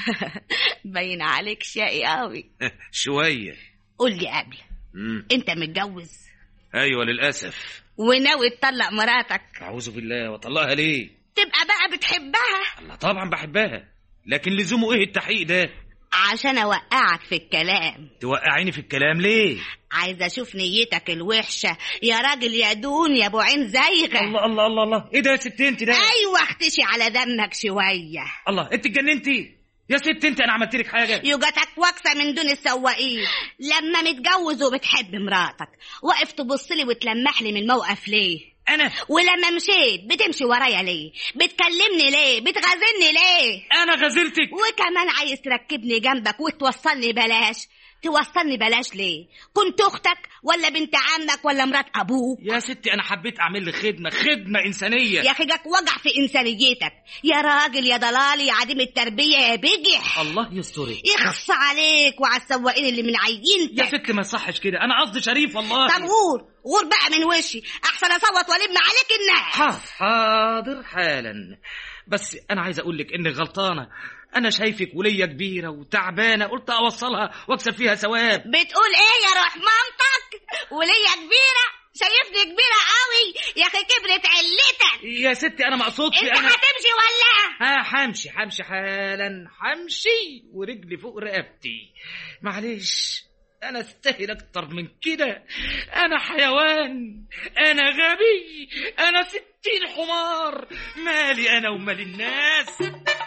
باين عليك شقي قوي شوية قول لي قبل مم. انت متجوز ايوه للاسف وناوي تطلق مراتك اعوذ بالله واطلقها ليه تبقى بقى بتحبها الله طبعا بحبها لكن لزومه ايه التحقيق ده عشان اوقعك في الكلام توقعيني في الكلام ليه عايزه اشوف نيتك الوحشه يا راجل يا دون يا ابو عين زيغه الله الله الله الله ايه ده يا ست انت ده ايوه اختشي على دمك شويه الله انت اتجننتي يا ست انت انا عملت لك حاجه يوجتك واكسه من دون السواقين لما متجوز وبتحب مراتك وقف تبص لي وتلمح لي من الموقف ليه انا ولما مشيت بتمشي ورايا ليه بتكلمني ليه بتغازلني ليه انا غزلتك وكمان عايز تركبني جنبك وتوصلني بلاش توصلني بلاش ليه كنت اختك ولا بنت عمك ولا مرات ابوك يا ستي انا حبيت اعمل لك خدمه خدمه انسانيه يا اخي جاك وجع في انسانيتك يا راجل يا ضلالي يا عديم التربيه يا بجح الله يسترك يخص عليك وعلى السواقين اللي من يا عينتك ست ما يصحش كده انا قصدي شريف والله طب غور غور بقى من وشي احسن اصوت والم عليك الناس حاضر حاضر حالا بس انا عايز اقول لك انك غلطانه انا شايفك ولية كبيره وتعبانه قلت اوصلها واكسب فيها ثواب بتقول ايه يا روح مامتك وليا كبيره شايفني كبيره قوي يا اخي كبرت علتك يا ستي انا ما اقصدش انت انا هتمشي ولا ها حمشي حمشي حالا حمشي ورجلي فوق رقبتي معلش انا استاهل اكتر من كده انا حيوان انا غبي انا ستين حمار مالي انا ومال الناس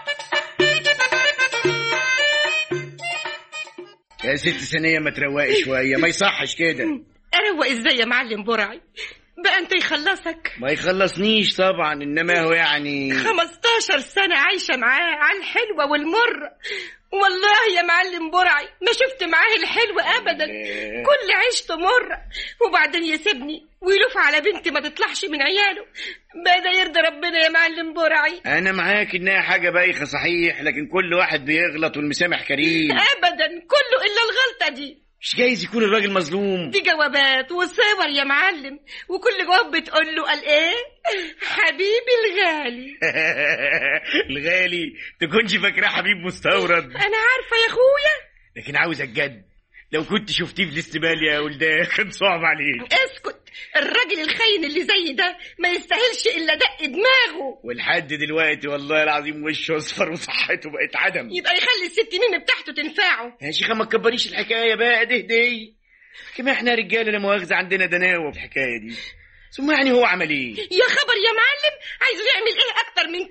يا ست ثانية ما تروقي شوية ما يصحش كده اروق ازاي يا معلم برعي بقى انت يخلصك ما يخلصنيش طبعا انما هو يعني 15 سنة عايشة معاه على الحلوة والمرة والله يا معلم برعي ما شفت معاه الحلو ابدا كل عيشته مرة وبعدين يسيبني ويلوف على بنتي ما تطلعش من عياله بدا يرضي ربنا يا معلم برعي انا معاك انها حاجة بايخة صحيح لكن كل واحد بيغلط والمسامح كريم ابدا كله الا الغلطة دي مش جايز يكون الراجل مظلوم دي جوابات وصور يا معلم وكل جواب بتقول له قال ايه حبيبي الغالي الغالي تكونش فاكراه حبيب مستورد انا عارفة يا اخويا لكن عاوز الجد لو كنت شفتيه في الاستبال يا ولدان كان صعب عليك اسكت الراجل الخاين اللي زي ده ما يستاهلش الا دق دماغه ولحد دلوقتي والله العظيم وشه اصفر وصحته بقت عدم يبقى يخلي الست مين بتاعته تنفعه يا شيخة ما تكبريش الحكاية بقى ده دي كما احنا رجالة لا مؤاخذة عندنا دناوة في الحكاية دي ثم يعني هو عمل ايه؟ يا خبر يا معلم عايزه يعمل ايه اكتر من كده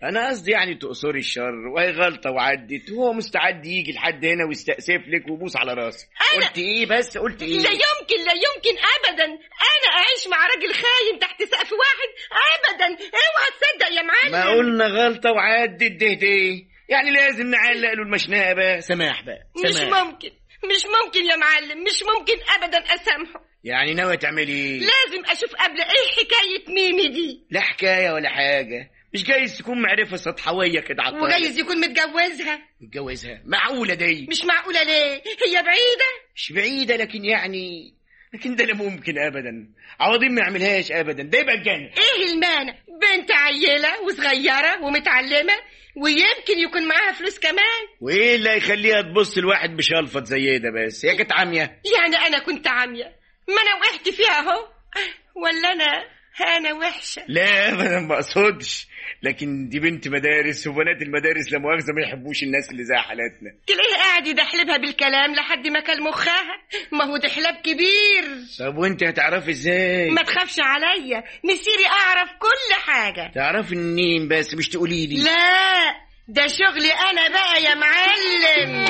انا قصدي يعني تقصري الشر وهي غلطه وعدت وهو مستعد يجي لحد هنا ويستأسف لك ويبوس على راسك أنا- قلت ايه بس قلت ايه لا يمكن لا يمكن ابدا انا اعيش مع راجل خاين تحت سقف واحد ابدا اوعى تصدق يا معلم ما قلنا غلطه وعدت ده ده يعني لازم نعلق له المشنقه بقى سماح بقى مش سماح ممكن مش ممكن يا معلم مش ممكن ابدا اسامحه يعني ناوي تعملي ايه لازم اشوف قبل ايه حكايه ميمي دي لا حكايه ولا حاجه مش جايز تكون معرفه سطحويه كده على الطريق. وجايز يكون متجوزها متجوزها معقوله دي مش معقوله ليه هي بعيده مش بعيده لكن يعني لكن ده لا ممكن ابدا عوضين ما يعملهاش ابدا ده يبقى الجنة ايه المانع بنت عيله وصغيره ومتعلمه ويمكن يكون معاها فلوس كمان وايه اللي هيخليها تبص لواحد بشلفط زي ده بس هي كانت عاميه يعني انا كنت عاميه ما انا وقعت فيها اهو ولا انا انا وحشه لا ابدا ما اقصدش لكن دي بنت مدارس وبنات المدارس لا مؤاخذه ما يحبوش الناس اللي زي حالاتنا تلاقيه قاعد يدحلبها بالكلام لحد ما كل مخها ما هو دحلاب كبير طب وانت هتعرفي ازاي ما تخافش عليا مسيري اعرف كل حاجه تعرفي منين بس مش تقولي لي لا ده شغلي انا بقى يا معلم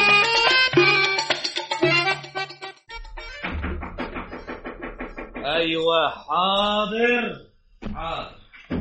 ايوه حاضر حاضر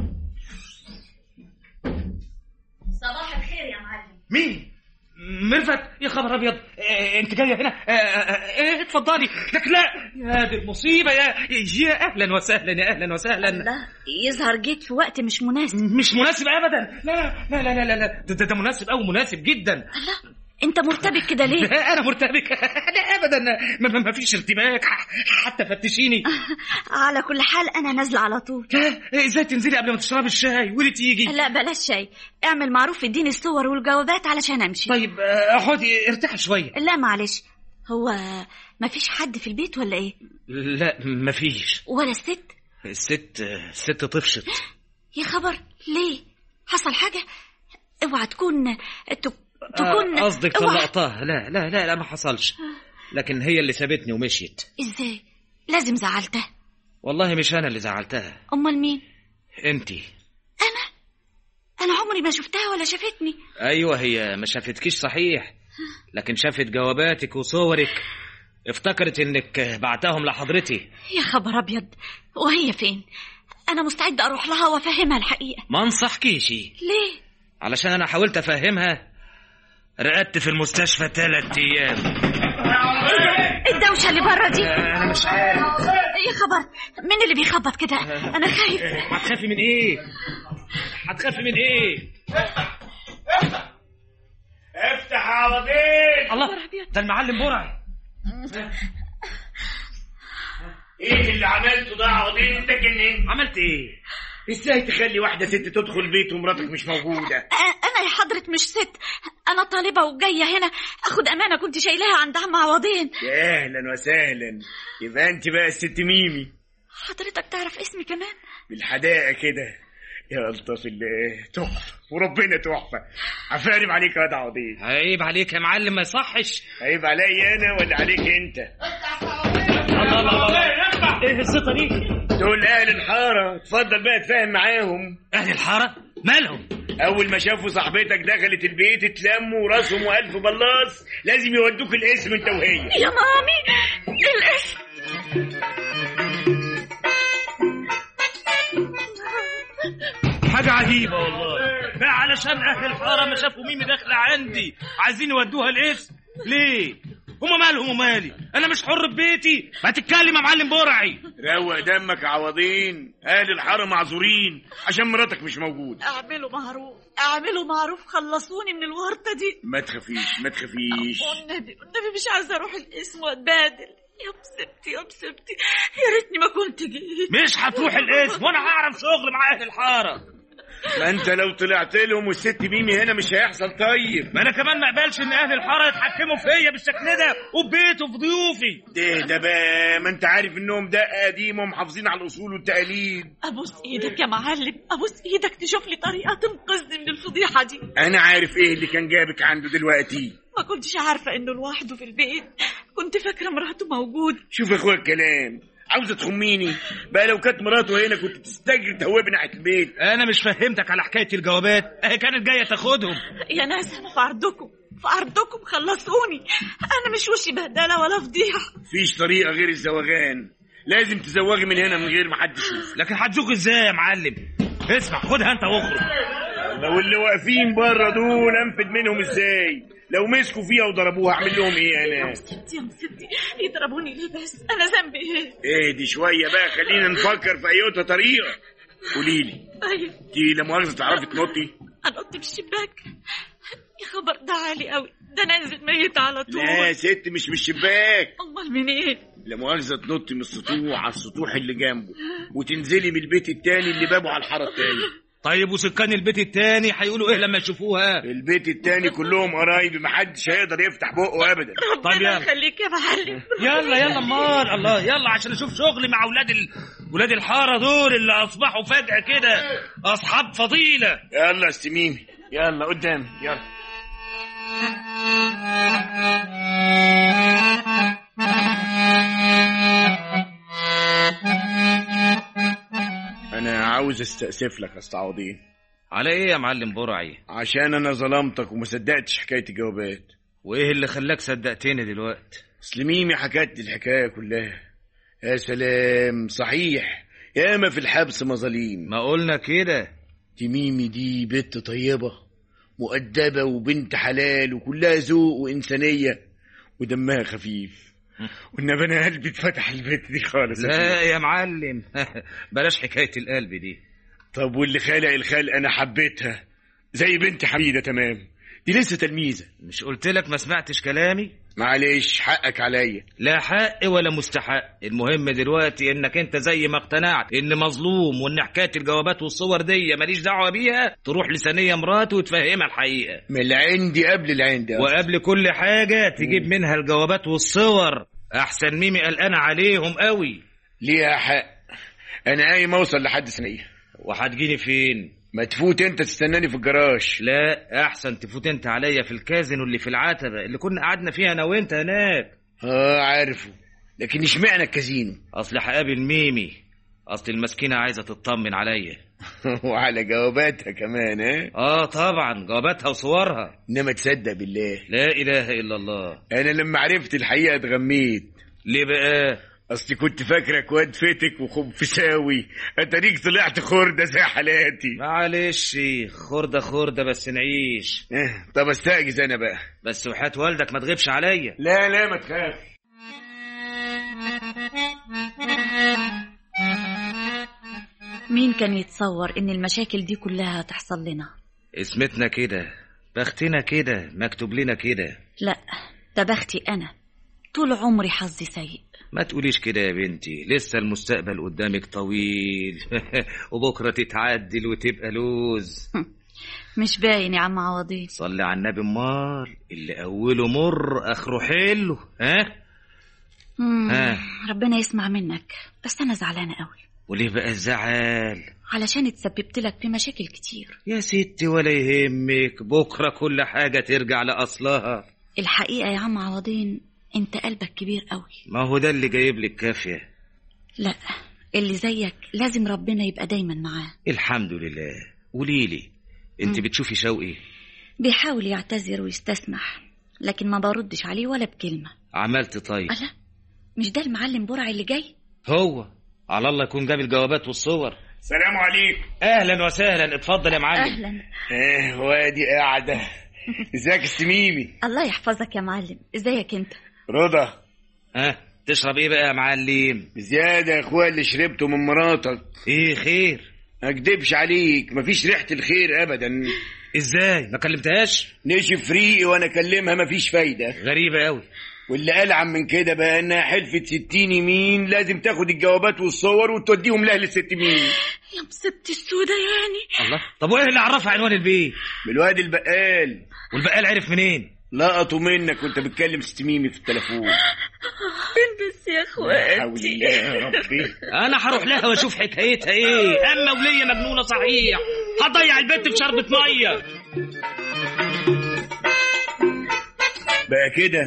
صباح الخير يا معلم مين مرفت يا خبر ابيض إيه انت جايه هنا إيه, إيه اتفضلي لك لا يا دي المصيبه يا يا اهلا وسهلا يا اهلا وسهلا لا يظهر جيت في وقت مش مناسب مش مناسب ابدا لا لا لا لا لا, لا. ده, ده, ده مناسب او مناسب جدا لا انت مرتبك كده ليه لا انا مرتبك انا ابدا ما, ما, ما فيش ارتباك حتى فتشيني على كل حال انا نازله على طول لا، ازاي تنزلي قبل ما تشربي الشاي ولي تيجي لا بلاش شاي اعمل معروف اديني الصور والجوابات علشان امشي طيب آه، اقعدي ارتاحي شويه لا معلش هو ما فيش حد في البيت ولا ايه لا ما فيش ولا الست الست الست طفشت يا خبر ليه حصل حاجه اوعى تكون تك- تكون آه، قصدك اوعى طلقتها لا لا لا لا ما حصلش لكن هي اللي سابتني ومشيت ازاي لازم زعلتها والله مش انا اللي زعلتها امال مين انتي انا انا عمري ما شفتها ولا شافتني ايوه هي ما شافتكيش صحيح لكن شافت جواباتك وصورك افتكرت انك بعتهم لحضرتي يا خبر ابيض وهي فين انا مستعده اروح لها وافهمها الحقيقه ما انصحكيش ليه علشان انا حاولت افهمها رقدت في المستشفى ثلاث ايام الدوشه اللي بره دي انا مش عارف يا خبر مين اللي بيخبط كده انا خايف هتخافي من ايه هتخافي من ايه افتح عوضين الله ده المعلم برعي ايه اللي عملته ده عوضين انت جنين عملت ايه ازاي تخلي واحده ست تدخل بيت ومراتك مش موجوده أ- انا يا حضره مش ست انا طالبه وجايه هنا اخد امانه كنت شايلاها عند عم عوضين يا اهلا وسهلا يبقى انت بقى الست ميمي حضرتك تعرف اسمي كمان بالحدائق كده يا الطف الله تحفه وربنا تحفه عفارم عليك يا واد عوضين عيب عليك يا معلم ما يصحش عيب عليا انا ولا عليك انت الله الله الله ايه الزيطه دي دول اهل الحاره اتفضل بقى اتفاهم معاهم اهل الحاره مالهم اول ما شافوا صاحبتك دخلت البيت اتلموا وراسهم والف بلاص لازم يودوك الاسم انت وهي يا مامي الاسم حاجة عجيبة والله بقى علشان أهل الحارة ما شافوا ميمي داخلة عندي عايزين يودوها الاسم ليه؟ هما مالهم ومالي؟ أنا مش حر ببيتي ما تتكلم يا معلم برعي روق دمك يا عوضين اهل الحاره معذورين عشان مراتك مش موجود اعملوا معروف اعملوا معروف خلصوني من الورطه دي ما تخافيش ما تخافيش والنبي والنبي مش عايزه اروح الاسم واتبادل يا مصيبتي يا مصيبتي يا ريتني ما كنت جيت مش هتروح الاسم وأنا هعرف شغل مع أهل الحارة ما انت لو طلعت لهم والست ميمي هنا مش هيحصل طيب ما أنا كمان ما أقبلش إن أهل الحارة يتحكموا فيا بالشكل ده وببيتي وفي ضيوفي ده ده بقى ما انت عارف انهم دقه قديمه ومحافظين على الاصول والتقاليد ابوس ايدك يا معلم ابوس ايدك تشوف لي طريقه تنقذني من الفضيحه دي انا عارف ايه اللي كان جابك عنده دلوقتي ما كنتش عارفه انه لوحده في البيت كنت فاكره مراته موجوده شوف يا اخويا الكلام عاوزه تخميني بقى لو كانت مراته هنا كنت تستجري تهوبي ناحيه البيت انا مش فهمتك على حكايه الجوابات اهي كانت جايه تاخدهم يا ناس انا في عرضكم في عرضكم خلصوني انا مش وشي بهدله ولا فضيحه مفيش طريقه غير الزواغان لازم تزوغي من هنا من غير ما حد يشوف لكن هتزوق ازاي يا معلم اسمع خدها انت واخرج لو اللي واقفين بره دول انفد منهم ازاي لو مسكوا فيها وضربوها اعمل لهم ايه انا ستي يا ستي يضربوني ليه بس انا ذنبي ايه اهدي شويه بقى خلينا نفكر في ايوتا طريقه قولي لي ايوه انت لا مؤاخذه تعرفي تنطي انط في الشباك يا خبر ده عالي قوي ده نازل ميت على طول لا يا ست مش من الشباك امال منين لا مؤاخذه تنطي من السطوح على السطوح اللي جنبه وتنزلي من البيت التاني اللي بابه على الحاره التاني طيب وسكان البيت التاني هيقولوا ايه لما يشوفوها البيت التاني كلهم قرايبي محدش هيقدر يفتح بقه ابدا طيب ربنا يلا. يخليك يا معلم يلا يلا امال الله يلا عشان اشوف شغلي مع اولاد ال... ولاد الحاره دول اللي اصبحوا فجاه كده اصحاب فضيله يلا يا سميمي يلا قدام يلا انا عاوز استأسف لك يا استعوضين على ايه يا معلم برعي عشان انا ظلمتك وما صدقتش حكايه الجوابات وايه اللي خلاك صدقتني دلوقتي اصل ميمي حكت لي الحكايه كلها يا سلام صحيح ياما في الحبس مظاليم ما قلنا كده دي ميمي دي بنت طيبة مؤدبة وبنت حلال وكلها ذوق وإنسانية ودمها خفيف والنبي أنا قلبي اتفتح البنت دي خالص لا يا معلم بلاش حكايه القلب دي طب واللي خلق الخلق أنا حبيتها زي بنت حميدة تمام دي لسه تلميذة مش قلت لك ما سمعتش كلامي معلش حقك عليا لا حق ولا مستحق المهم دلوقتي انك انت زي ما اقتنعت ان مظلوم وان حكايه الجوابات والصور دي ماليش دعوه بيها تروح لثانيه مراته وتفهمها الحقيقه من العندي قبل العندي وقبل كل حاجه تجيب منها الجوابات والصور احسن ميمي قلقانه عليهم قوي ليها حق أنا قايم أوصل لحد ثانية وهتجيني فين ما تفوت أنت تستناني في الجراج لا احسن تفوت انت عليا في الكازينو اللي في العتبه اللي كنا قعدنا فيها انا وانت هناك اه عارفه لكن اشمعنى الكازينو اصل هقابل ميمي اصل المسكينه عايزه تطمن عليا وعلى جواباتها كمان ها اه طبعا جواباتها وصورها انما تصدق بالله لا اله الا الله انا لما عرفت الحقيقه اتغميت ليه بقى اصلي كنت فاكرك واد فتك وخنفساوي اتاريك طلعت خرده زي حالاتي معلش خردة خردة بس نعيش اه طب استأجز انا بقى بس وحياة والدك ما تغيبش عليا لا لا ما تخاف مين كان يتصور ان المشاكل دي كلها هتحصل لنا اسمتنا كده بختنا كده مكتوب لنا كده لا ده بختي انا طول عمري حظي سيء ما تقوليش كده يا بنتي لسه المستقبل قدامك طويل وبكرة تتعدل وتبقى لوز مش باين يا عم عوضين صلي على النبي امال اللي اوله مر اخره حلو ها مم، ها. ربنا يسمع منك بس انا زعلانه قوي وليه بقى الزعل علشان اتسببت لك في مشاكل كتير يا ستي ولا يهمك بكرة كل حاجة ترجع لأصلها الحقيقه يا عم عوضين انت قلبك كبير قوي ما هو ده اللي جايب لك كافية لا اللي زيك لازم ربنا يبقى دايما معاه الحمد لله قوليلي انت مم. بتشوفي شوقي بيحاول يعتذر ويستسمح لكن ما بردش عليه ولا بكلمه عملت طيب ألا مش ده المعلم برع اللي جاي هو على الله يكون جاب الجوابات والصور سلام عليكم اهلا وسهلا اتفضل يا معلم اهلا اه وادي قاعده ازيك يا سميمي الله يحفظك يا معلم ازيك انت رضا ها تشرب ايه بقى يا معلم زياده يا اخويا اللي شربته من مراتك ايه خير ما اكدبش عليك مفيش ريحه الخير ابدا ازاي ما كلمتهاش نشف ريقي وانا اكلمها مفيش فايده غريبة قوي واللي ألعن من كده بقى انها حلفت ستين يمين لازم تاخد الجوابات والصور وتوديهم لاهل الست مين يا مصيبتي السودة يعني الله طب وايه اللي عرفها عنوان البيت بالواد البقال والبقال عرف منين لقطوا منك وانت بتكلم ست ميمي في التليفون بس يا لا حول الله يا ربي انا هروح لها واشوف حكايتها ايه اما ولية مجنونة صحيح هضيع البنت في شربة مية بقى كده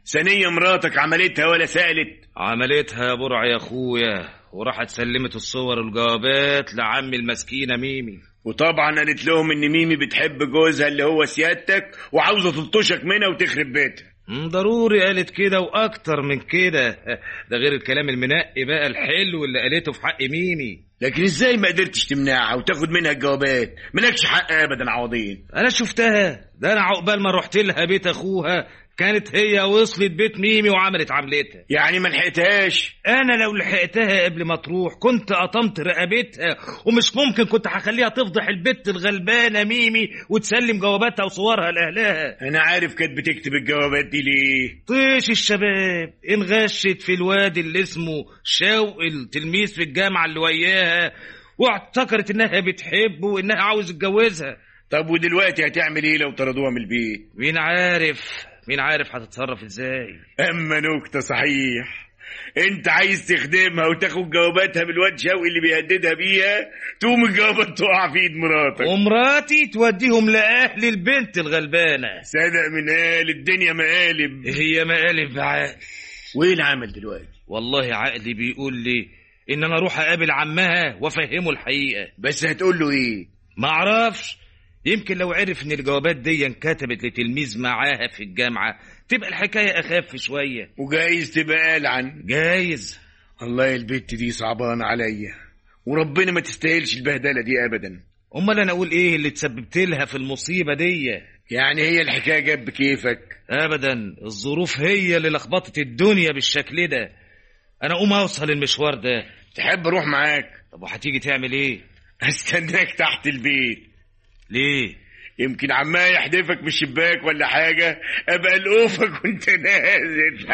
ثانية مراتك عملتها ولا سألت عملتها يا برع يا اخويا وراحت سلمت الصور والجوابات لعمي المسكينه ميمي وطبعا قالت لهم ان ميمي بتحب جوزها اللي هو سيادتك وعاوزة تلطشك منها وتخرب بيتها مم، ضروري قالت كده واكتر من كده ده غير الكلام المنقي بقى الحلو اللي قالته في حق ميمي لكن ازاي ما قدرتش تمنعها وتاخد منها الجوابات مالكش حق ابدا عوضين انا شفتها ده انا عقبال ما رحت لها بيت اخوها كانت هي وصلت بيت ميمي وعملت عملتها يعني ما لحقتهاش انا لو لحقتها قبل ما تروح كنت قطمت رقبتها ومش ممكن كنت هخليها تفضح البت الغلبانه ميمي وتسلم جواباتها وصورها لاهلها انا عارف كانت بتكتب الجوابات دي ليه طيش الشباب انغشت في الواد اللي اسمه شوقي التلميذ في الجامعه اللي وياها واعتقرت انها بتحبه وانها عاوز تتجوزها طب ودلوقتي هتعمل ايه لو طردوها من البيت مين عارف مين عارف هتتصرف ازاي اما نكته صحيح انت عايز تخدمها وتاخد جواباتها من الواد شوقي اللي بيهددها بيها تقوم الجوابات تقع في ايد مراتك ومراتي توديهم لاهل البنت الغلبانه صدق من قال الدنيا مقالب هي مقالب بعقل وايه العمل دلوقتي والله عقلي بيقول لي ان انا اروح اقابل عمها وافهمه الحقيقه بس هتقول له ايه ما اعرفش يمكن لو عرف ان الجوابات دي انكتبت لتلميذ معاها في الجامعه تبقى الحكايه اخف شويه وجايز تبقى قال عن جايز الله البت دي صعبانه عليا وربنا ما تستاهلش البهدله دي ابدا امال انا اقول ايه اللي تسببت لها في المصيبه دي يعني هي الحكايه جت بكيفك ابدا الظروف هي اللي لخبطت الدنيا بالشكل ده انا اقوم اوصل المشوار ده تحب اروح معاك طب وهتيجي تعمل ايه استناك تحت البيت ليه يمكن عماه يحدفك من الشباك ولا حاجة أبقى القوفك وأنت نازل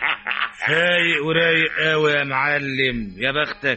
فايق ورايق قوي يا معلم يا بختك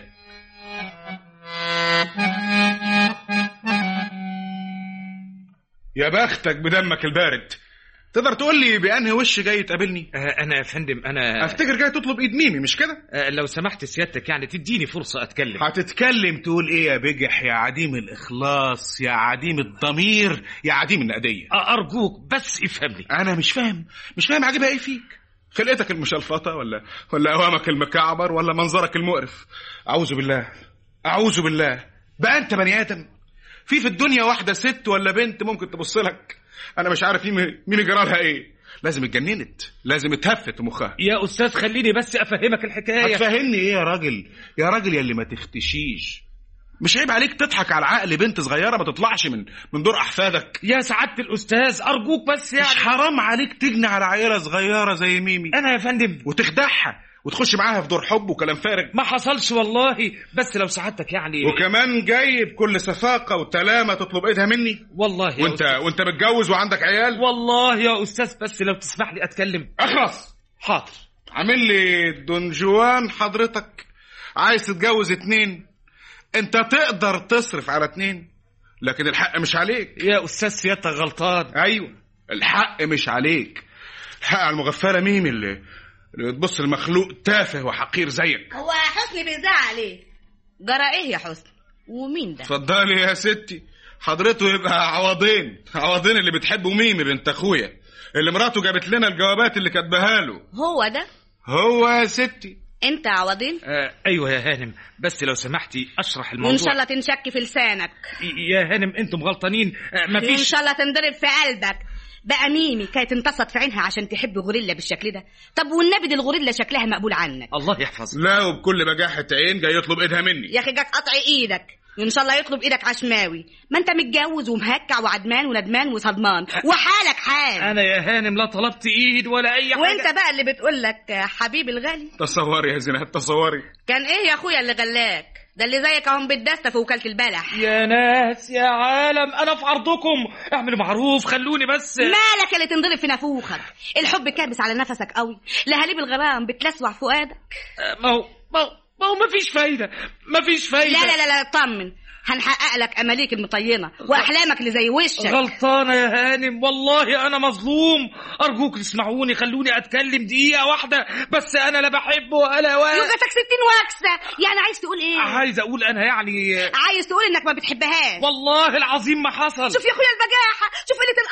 يا بختك بدمك البارد تقدر تقول لي بأنهي وش جاي تقابلني آه، انا يا فندم انا افتكر جاي تطلب ايد ميمي مش كده آه، لو سمحت سيادتك يعني تديني فرصه اتكلم هتتكلم تقول ايه يا بجح يا عديم الاخلاص يا عديم الضمير يا عديم النقديه آه، ارجوك بس افهمني انا مش فاهم مش فاهم عاجبها ايه فيك خلقتك المشلفطه ولا ولا اوامك المكعبر ولا منظرك المقرف اعوذ بالله اعوذ بالله بقى انت بني ادم في في الدنيا واحده ست ولا بنت ممكن تبص لك انا مش عارف مين مين جرى لها ايه لازم اتجننت لازم اتهفت مخها يا استاذ خليني بس افهمك الحكايه هتفهمني ايه يا راجل يا راجل يا اللي ما تختشيش مش عيب عليك تضحك على عقل بنت صغيره ما تطلعش من من دور احفادك يا سعاده الاستاذ ارجوك بس يعني مش حرام عليك تجني على عيله صغيره زي ميمي انا يا فندم وتخدعها وتخش معاها في دور حب وكلام فارغ ما حصلش والله بس لو سعادتك يعني وكمان جاي بكل سفاقه وتلامه تطلب ايدها مني والله يا وانت أستاذ. وانت متجوز وعندك عيال والله يا استاذ بس لو تسمح لي اتكلم اخلص حاضر عامل لي دون جوان حضرتك عايز تتجوز اتنين انت تقدر تصرف على اتنين لكن الحق مش عليك يا استاذ سيادتك غلطان ايوه الحق مش عليك الحق على المغفله ميمي اللي اللي بتبص المخلوق تافه وحقير زيك هو حسني بيزعل ايه جرى ايه يا حسني ومين ده اتفضلي يا ستي حضرته يبقى عوضين عوضين اللي بتحبه ميمي بنت اخويا اللي مراته جابت لنا الجوابات اللي كاتباها له هو ده هو يا ستي انت عوضين آه ايوه يا هانم بس لو سمحتي اشرح الموضوع وان شاء الله تنشك في لسانك يا هانم انتم غلطانين آه ان مفيش شاء الله تنضرب في قلبك بقى ميمي كانت انتصت في عينها عشان تحب غوريلا بالشكل ده طب والنبي دي الغوريلا شكلها مقبول عنك الله يحفظك لا وبكل بجاحة عين جاي يطلب ايدها مني يا اخي جاك قطع ايدك ان شاء الله يطلب ايدك عشماوي ما انت متجوز ومهكع وعدمان وندمان وصدمان وحالك حال انا يا هانم لا طلبت ايد ولا اي حاجه وانت بقى اللي بتقول لك حبيبي الغالي تصوري يا زينات تصوري كان ايه يا اخويا اللي غلاك ده اللي زيك اهم بالدستة في وكالة البلح يا ناس يا عالم انا في عرضكم اعملوا معروف خلوني بس مالك اللي تنضرب في نافوخك الحب كابس على نفسك قوي لهاليب الغرام بتلسوع فؤادك آه، ما هو ما هو ما هو مفيش فايده مفيش فايده لا لا لا لا اطمن هنحقق لك اماليك المطينه واحلامك اللي زي وشك غلطانة يا هانم والله أنا مظلوم أرجوك تسمعوني خلوني أتكلم دقيقة واحدة بس أنا لا بحب ولا ولا وجاتك ستين وكسه يعني عايز تقول ايه عايز أقول أنا يعني عايز تقول انك ما بتحبهاش والله العظيم ما حصل شوف يا اخويا البجاحه شوف قله الاصل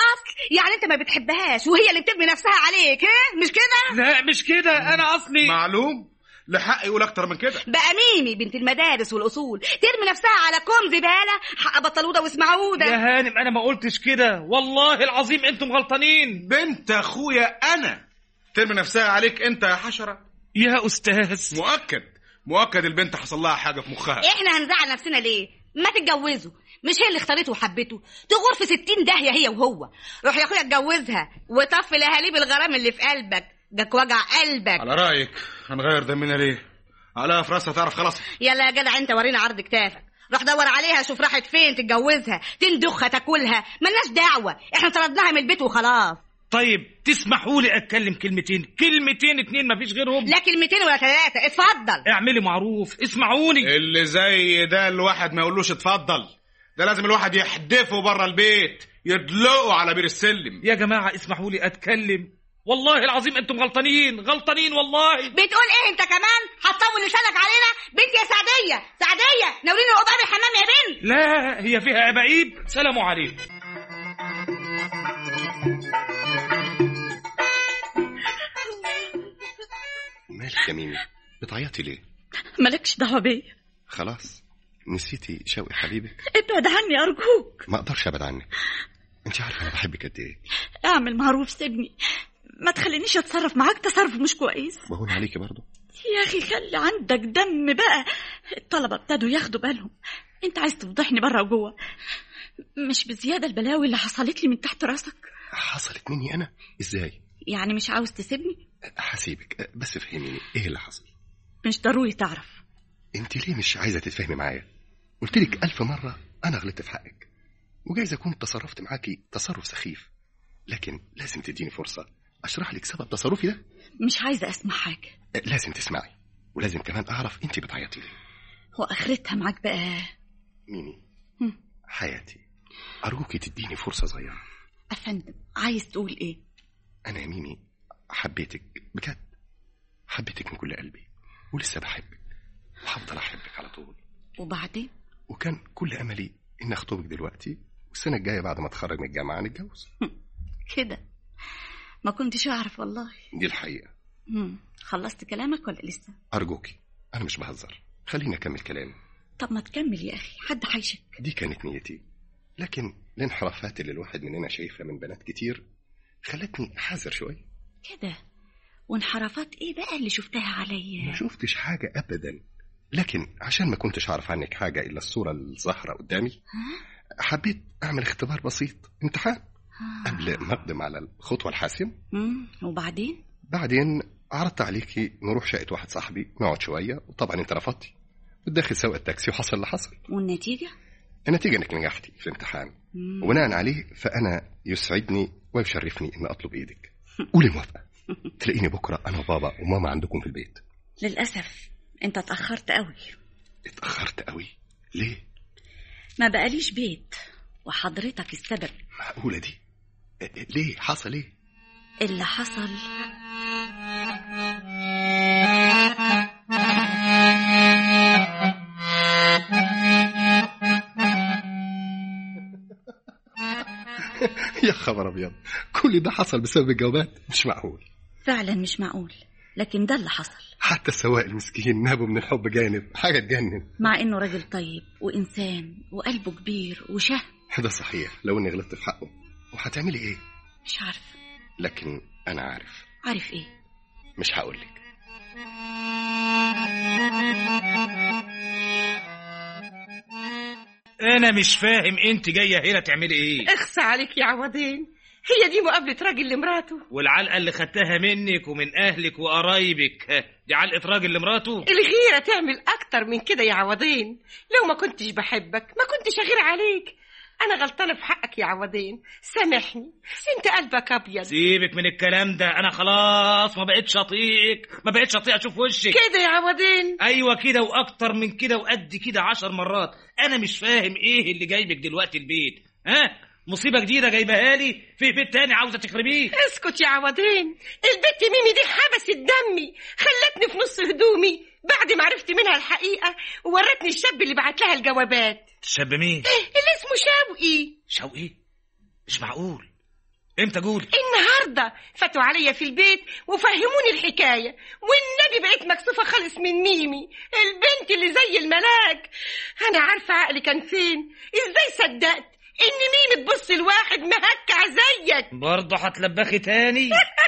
يعني انت ما بتحبهاش وهي اللي بترمي نفسها عليك ها مش كده لا مش كده انا اصلي معلوم لحق يقول اكتر من كده بقى ميمي بنت المدارس والاصول ترمي نفسها على كوم زباله حق بطلوده واسمعوده يا هانم انا ما قلتش كده والله العظيم انتم غلطانين بنت اخويا انا ترمي نفسها عليك انت يا حشره يا استاذ مؤكد مؤكد البنت حصل لها حاجه في مخها احنا هنزعل نفسنا ليه ما تتجوزوا مش هي اللي اختارته وحبته تغور في ستين داهية هي وهو روح يا اخويا اتجوزها وطفي لهاليب الغرام اللي في قلبك جاك وجع قلبك على رايك هنغير دمنا ليه على في راسها تعرف خلاص يلا يا جدع انت ورينا عرض كتافك روح دور عليها شوف راحت فين تتجوزها تندخها تاكلها ملناش دعوة احنا طردناها من البيت وخلاص طيب تسمحوا لي اتكلم كلمتين كلمتين اتنين مفيش غيرهم لا كلمتين ولا ثلاثة اتفضل اعملي معروف اسمعوني اللي زي ده الواحد ما يقولوش اتفضل ده لازم الواحد يحدفه بره البيت يدلقه على بير السلم يا جماعه اسمحوا لي اتكلم والله العظيم انتم غلطانين غلطانين والله بتقول ايه انت كمان هتطول لسانك علينا بنت يا سعدية سعدية ناوليني قباب الحمام يا بنت لا هي فيها عبايب سلام عليكم مالك يا ميمي بتعيطي ليه مالكش دعوة بيا خلاص نسيتي شوقي حبيبك ابعد عني أرجوك ما اقدرش ابعد عنك انت عارفه انا بحبك قد ايه اعمل معروف سيبني ما تخلينيش اتصرف معاك تصرف مش كويس بهون عليكي برضه يا اخي خلي عندك دم بقى الطلبه ابتدوا ياخدوا بالهم انت عايز تفضحني بره وجوه مش بزياده البلاوي اللي حصلت لي من تحت راسك حصلت مني انا ازاي يعني مش عاوز تسيبني هسيبك بس فهميني ايه اللي حصل مش ضروري تعرف انت ليه مش عايزه تتفاهمي معايا قلت لك الف مره انا غلطت في حقك وجايز اكون تصرفت معاكي تصرف سخيف لكن لازم تديني فرصه اشرح لك سبب تصرفي ده مش عايزه اسمع حاجه لازم تسمعي ولازم كمان اعرف انت بتعيطي ليه واخرتها معاك بقى ميمي هم. حياتي ارجوكي تديني فرصه صغيره افندم عايز تقول ايه انا يا ميمي حبيتك بجد حبيتك من كل قلبي ولسه بحبك وهفضل احبك على طول وبعدين وكان كل املي ان اخطبك دلوقتي والسنه الجايه بعد ما اتخرج من الجامعه نتجوز كده ما كنتش اعرف والله دي الحقيقه هم. خلصت كلامك ولا لسه ارجوكي انا مش بهزر خليني اكمل كلامي طب ما تكمل يا اخي حد هيشك دي كانت نيتي لكن الانحرافات اللي الواحد مننا شايفها من بنات كتير خلتني حذر شويه كده وانحرافات ايه بقى اللي شفتها ما عليا شفتش حاجه ابدا لكن عشان ما كنتش اعرف عنك حاجه الا الصوره الظاهره قدامي حبيت اعمل اختبار بسيط امتحان آه. قبل ما اقدم على الخطوه الحاسمه مم. وبعدين بعدين عرضت عليكي نروح شقه واحد صاحبي نقعد شويه وطبعا انت رفضتي وداخل سواق التاكسي وحصل اللي حصل والنتيجه النتيجه انك نجحتي في الامتحان مم. وبناء عليه فانا يسعدني ويشرفني ان اطلب ايدك قولي موافقه تلاقيني بكره انا وبابا وماما عندكم في البيت للاسف انت اتاخرت قوي اتاخرت قوي ليه ما بقاليش بيت وحضرتك السبب معقوله دي إيه- إيه- ليه حصل ايه اللي حصل يا خبر ابيض كل ده حصل بسبب الجوابات مش معقول فعلا مش معقول لكن ده اللي حصل حتى السواق المسكين نابه من الحب جانب حاجه تجنن مع انه راجل طيب وانسان وقلبه كبير وشهم ده صحيح لو اني غلطت في حقه وهتعملي ايه مش عارفه لكن انا عارف عارف ايه مش هقول لك انا مش فاهم انت جايه هنا تعملي ايه اخسى عليك يا عوضين هي دي مقابلة راجل لمراته والعلقه اللي خدتها منك ومن اهلك وقرايبك ها، دي علقه راجل لمراته الغيرة تعمل أكتر من كده يا عوضين لو ما كنتش بحبك ما كنتش أغير عليك أنا غلطانة في حقك يا عوضين سامحني أنت قلبك أبيض سيبك من الكلام ده انا خلاص ما بقتش اطيقك ما بقتش اطيق اشوف وشك كده يا عوضين ايوه كده واكتر من كده وقد كده عشر مرات انا مش فاهم ايه اللي جايبك دلوقتي البيت ها مصيبه جديده جايبها لي في بيت تاني عاوزه تخربيه اسكت يا عوضين البت ميمي دي حبست دمي خلتني في نص هدومي بعد ما عرفت منها الحقيقة وورتني الشاب اللي بعت لها الجوابات الشاب مين اللي اسمه شوقي شوقي مش معقول امتى قولي النهارده فاتوا عليا في البيت وفهموني الحكايه والنبي بقيت مكسوفه خالص من ميمي البنت اللي زي الملاك انا عارفه عقلي كان فين ازاي صدقت ان ميمي تبص لواحد مهكع زيك برضه هتلبخي تاني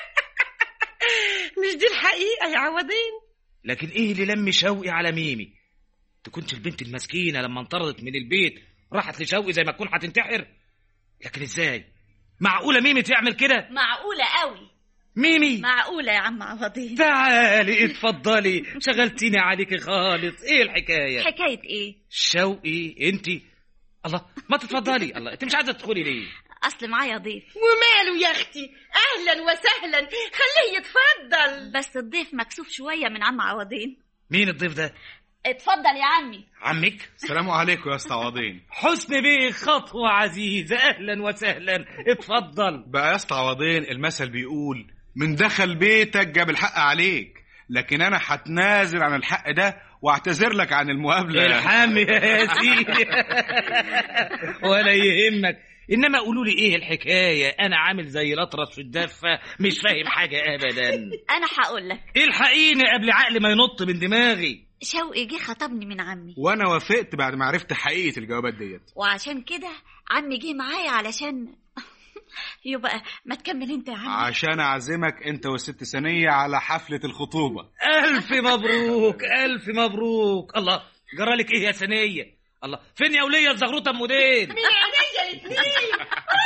مش دي الحقيقه يا عوضين لكن ايه اللي لم شوقي على ميمي تكونش البنت المسكينه لما انطردت من البيت راحت لشوقي زي ما تكون هتنتحر لكن ازاي معقوله ميمي تعمل كده معقولة قوي ميمي معقولة يا عم عوضين تعالي اتفضلي شغلتيني عليك خالص ايه الحكايه حكاية ايه شوقي انت الله ما تتفضلي الله انت مش عايزه تدخلي ليه اصل معايا ضيف وماله يا اختي اهلا وسهلا خليه يتفضل بس الضيف مكسوف شوية من عم عوضين مين الضيف ده اتفضل يا عمي عمك السلام عليكم يا اسطى عوضين حسن بيه خطوه عزيزه اهلا وسهلا اتفضل بقى يا اسطى عوضين المثل بيقول من دخل بيتك جاب الحق عليك لكن انا هتنازل عن الحق ده واعتذر لك عن المقابله الحم يا سيدي ولا يهمك انما قولوا لي ايه الحكايه انا عامل زي الاطرس في الدفه مش فاهم حاجه ابدا انا هقول لك الحقيني قبل عقلي ما ينط من دماغي شوقي جه خطبني من عمي وانا وافقت بعد ما عرفت حقيقه الجوابات ديت وعشان كده عمي جه معايا علشان يبقى ما تكمل انت يا عمي عشان اعزمك انت والست سنيه على حفله الخطوبه الف مبروك الف مبروك الله جرالك ايه يا سنيه الله فين يا وليه الزغروطه ام مدين من عينيا الاثنين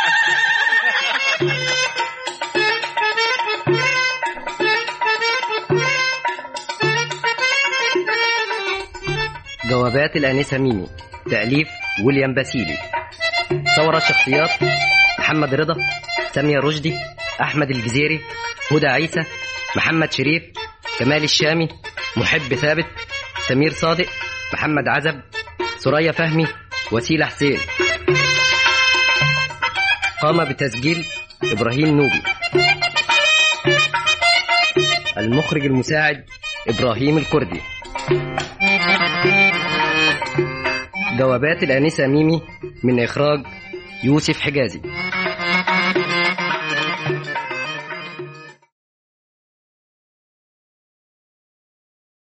جوابات الآنسة ميمي تأليف ويليام باسيلي صور شخصيات محمد رضا سامية رشدي أحمد الجزيري هدى عيسى محمد شريف كمال الشامي محب ثابت سمير صادق محمد عزب سوريا فهمي وسيلة حسين قام بتسجيل إبراهيم نوبي المخرج المساعد إبراهيم الكردي جوابات الآنسة ميمي من إخراج يوسف حجازي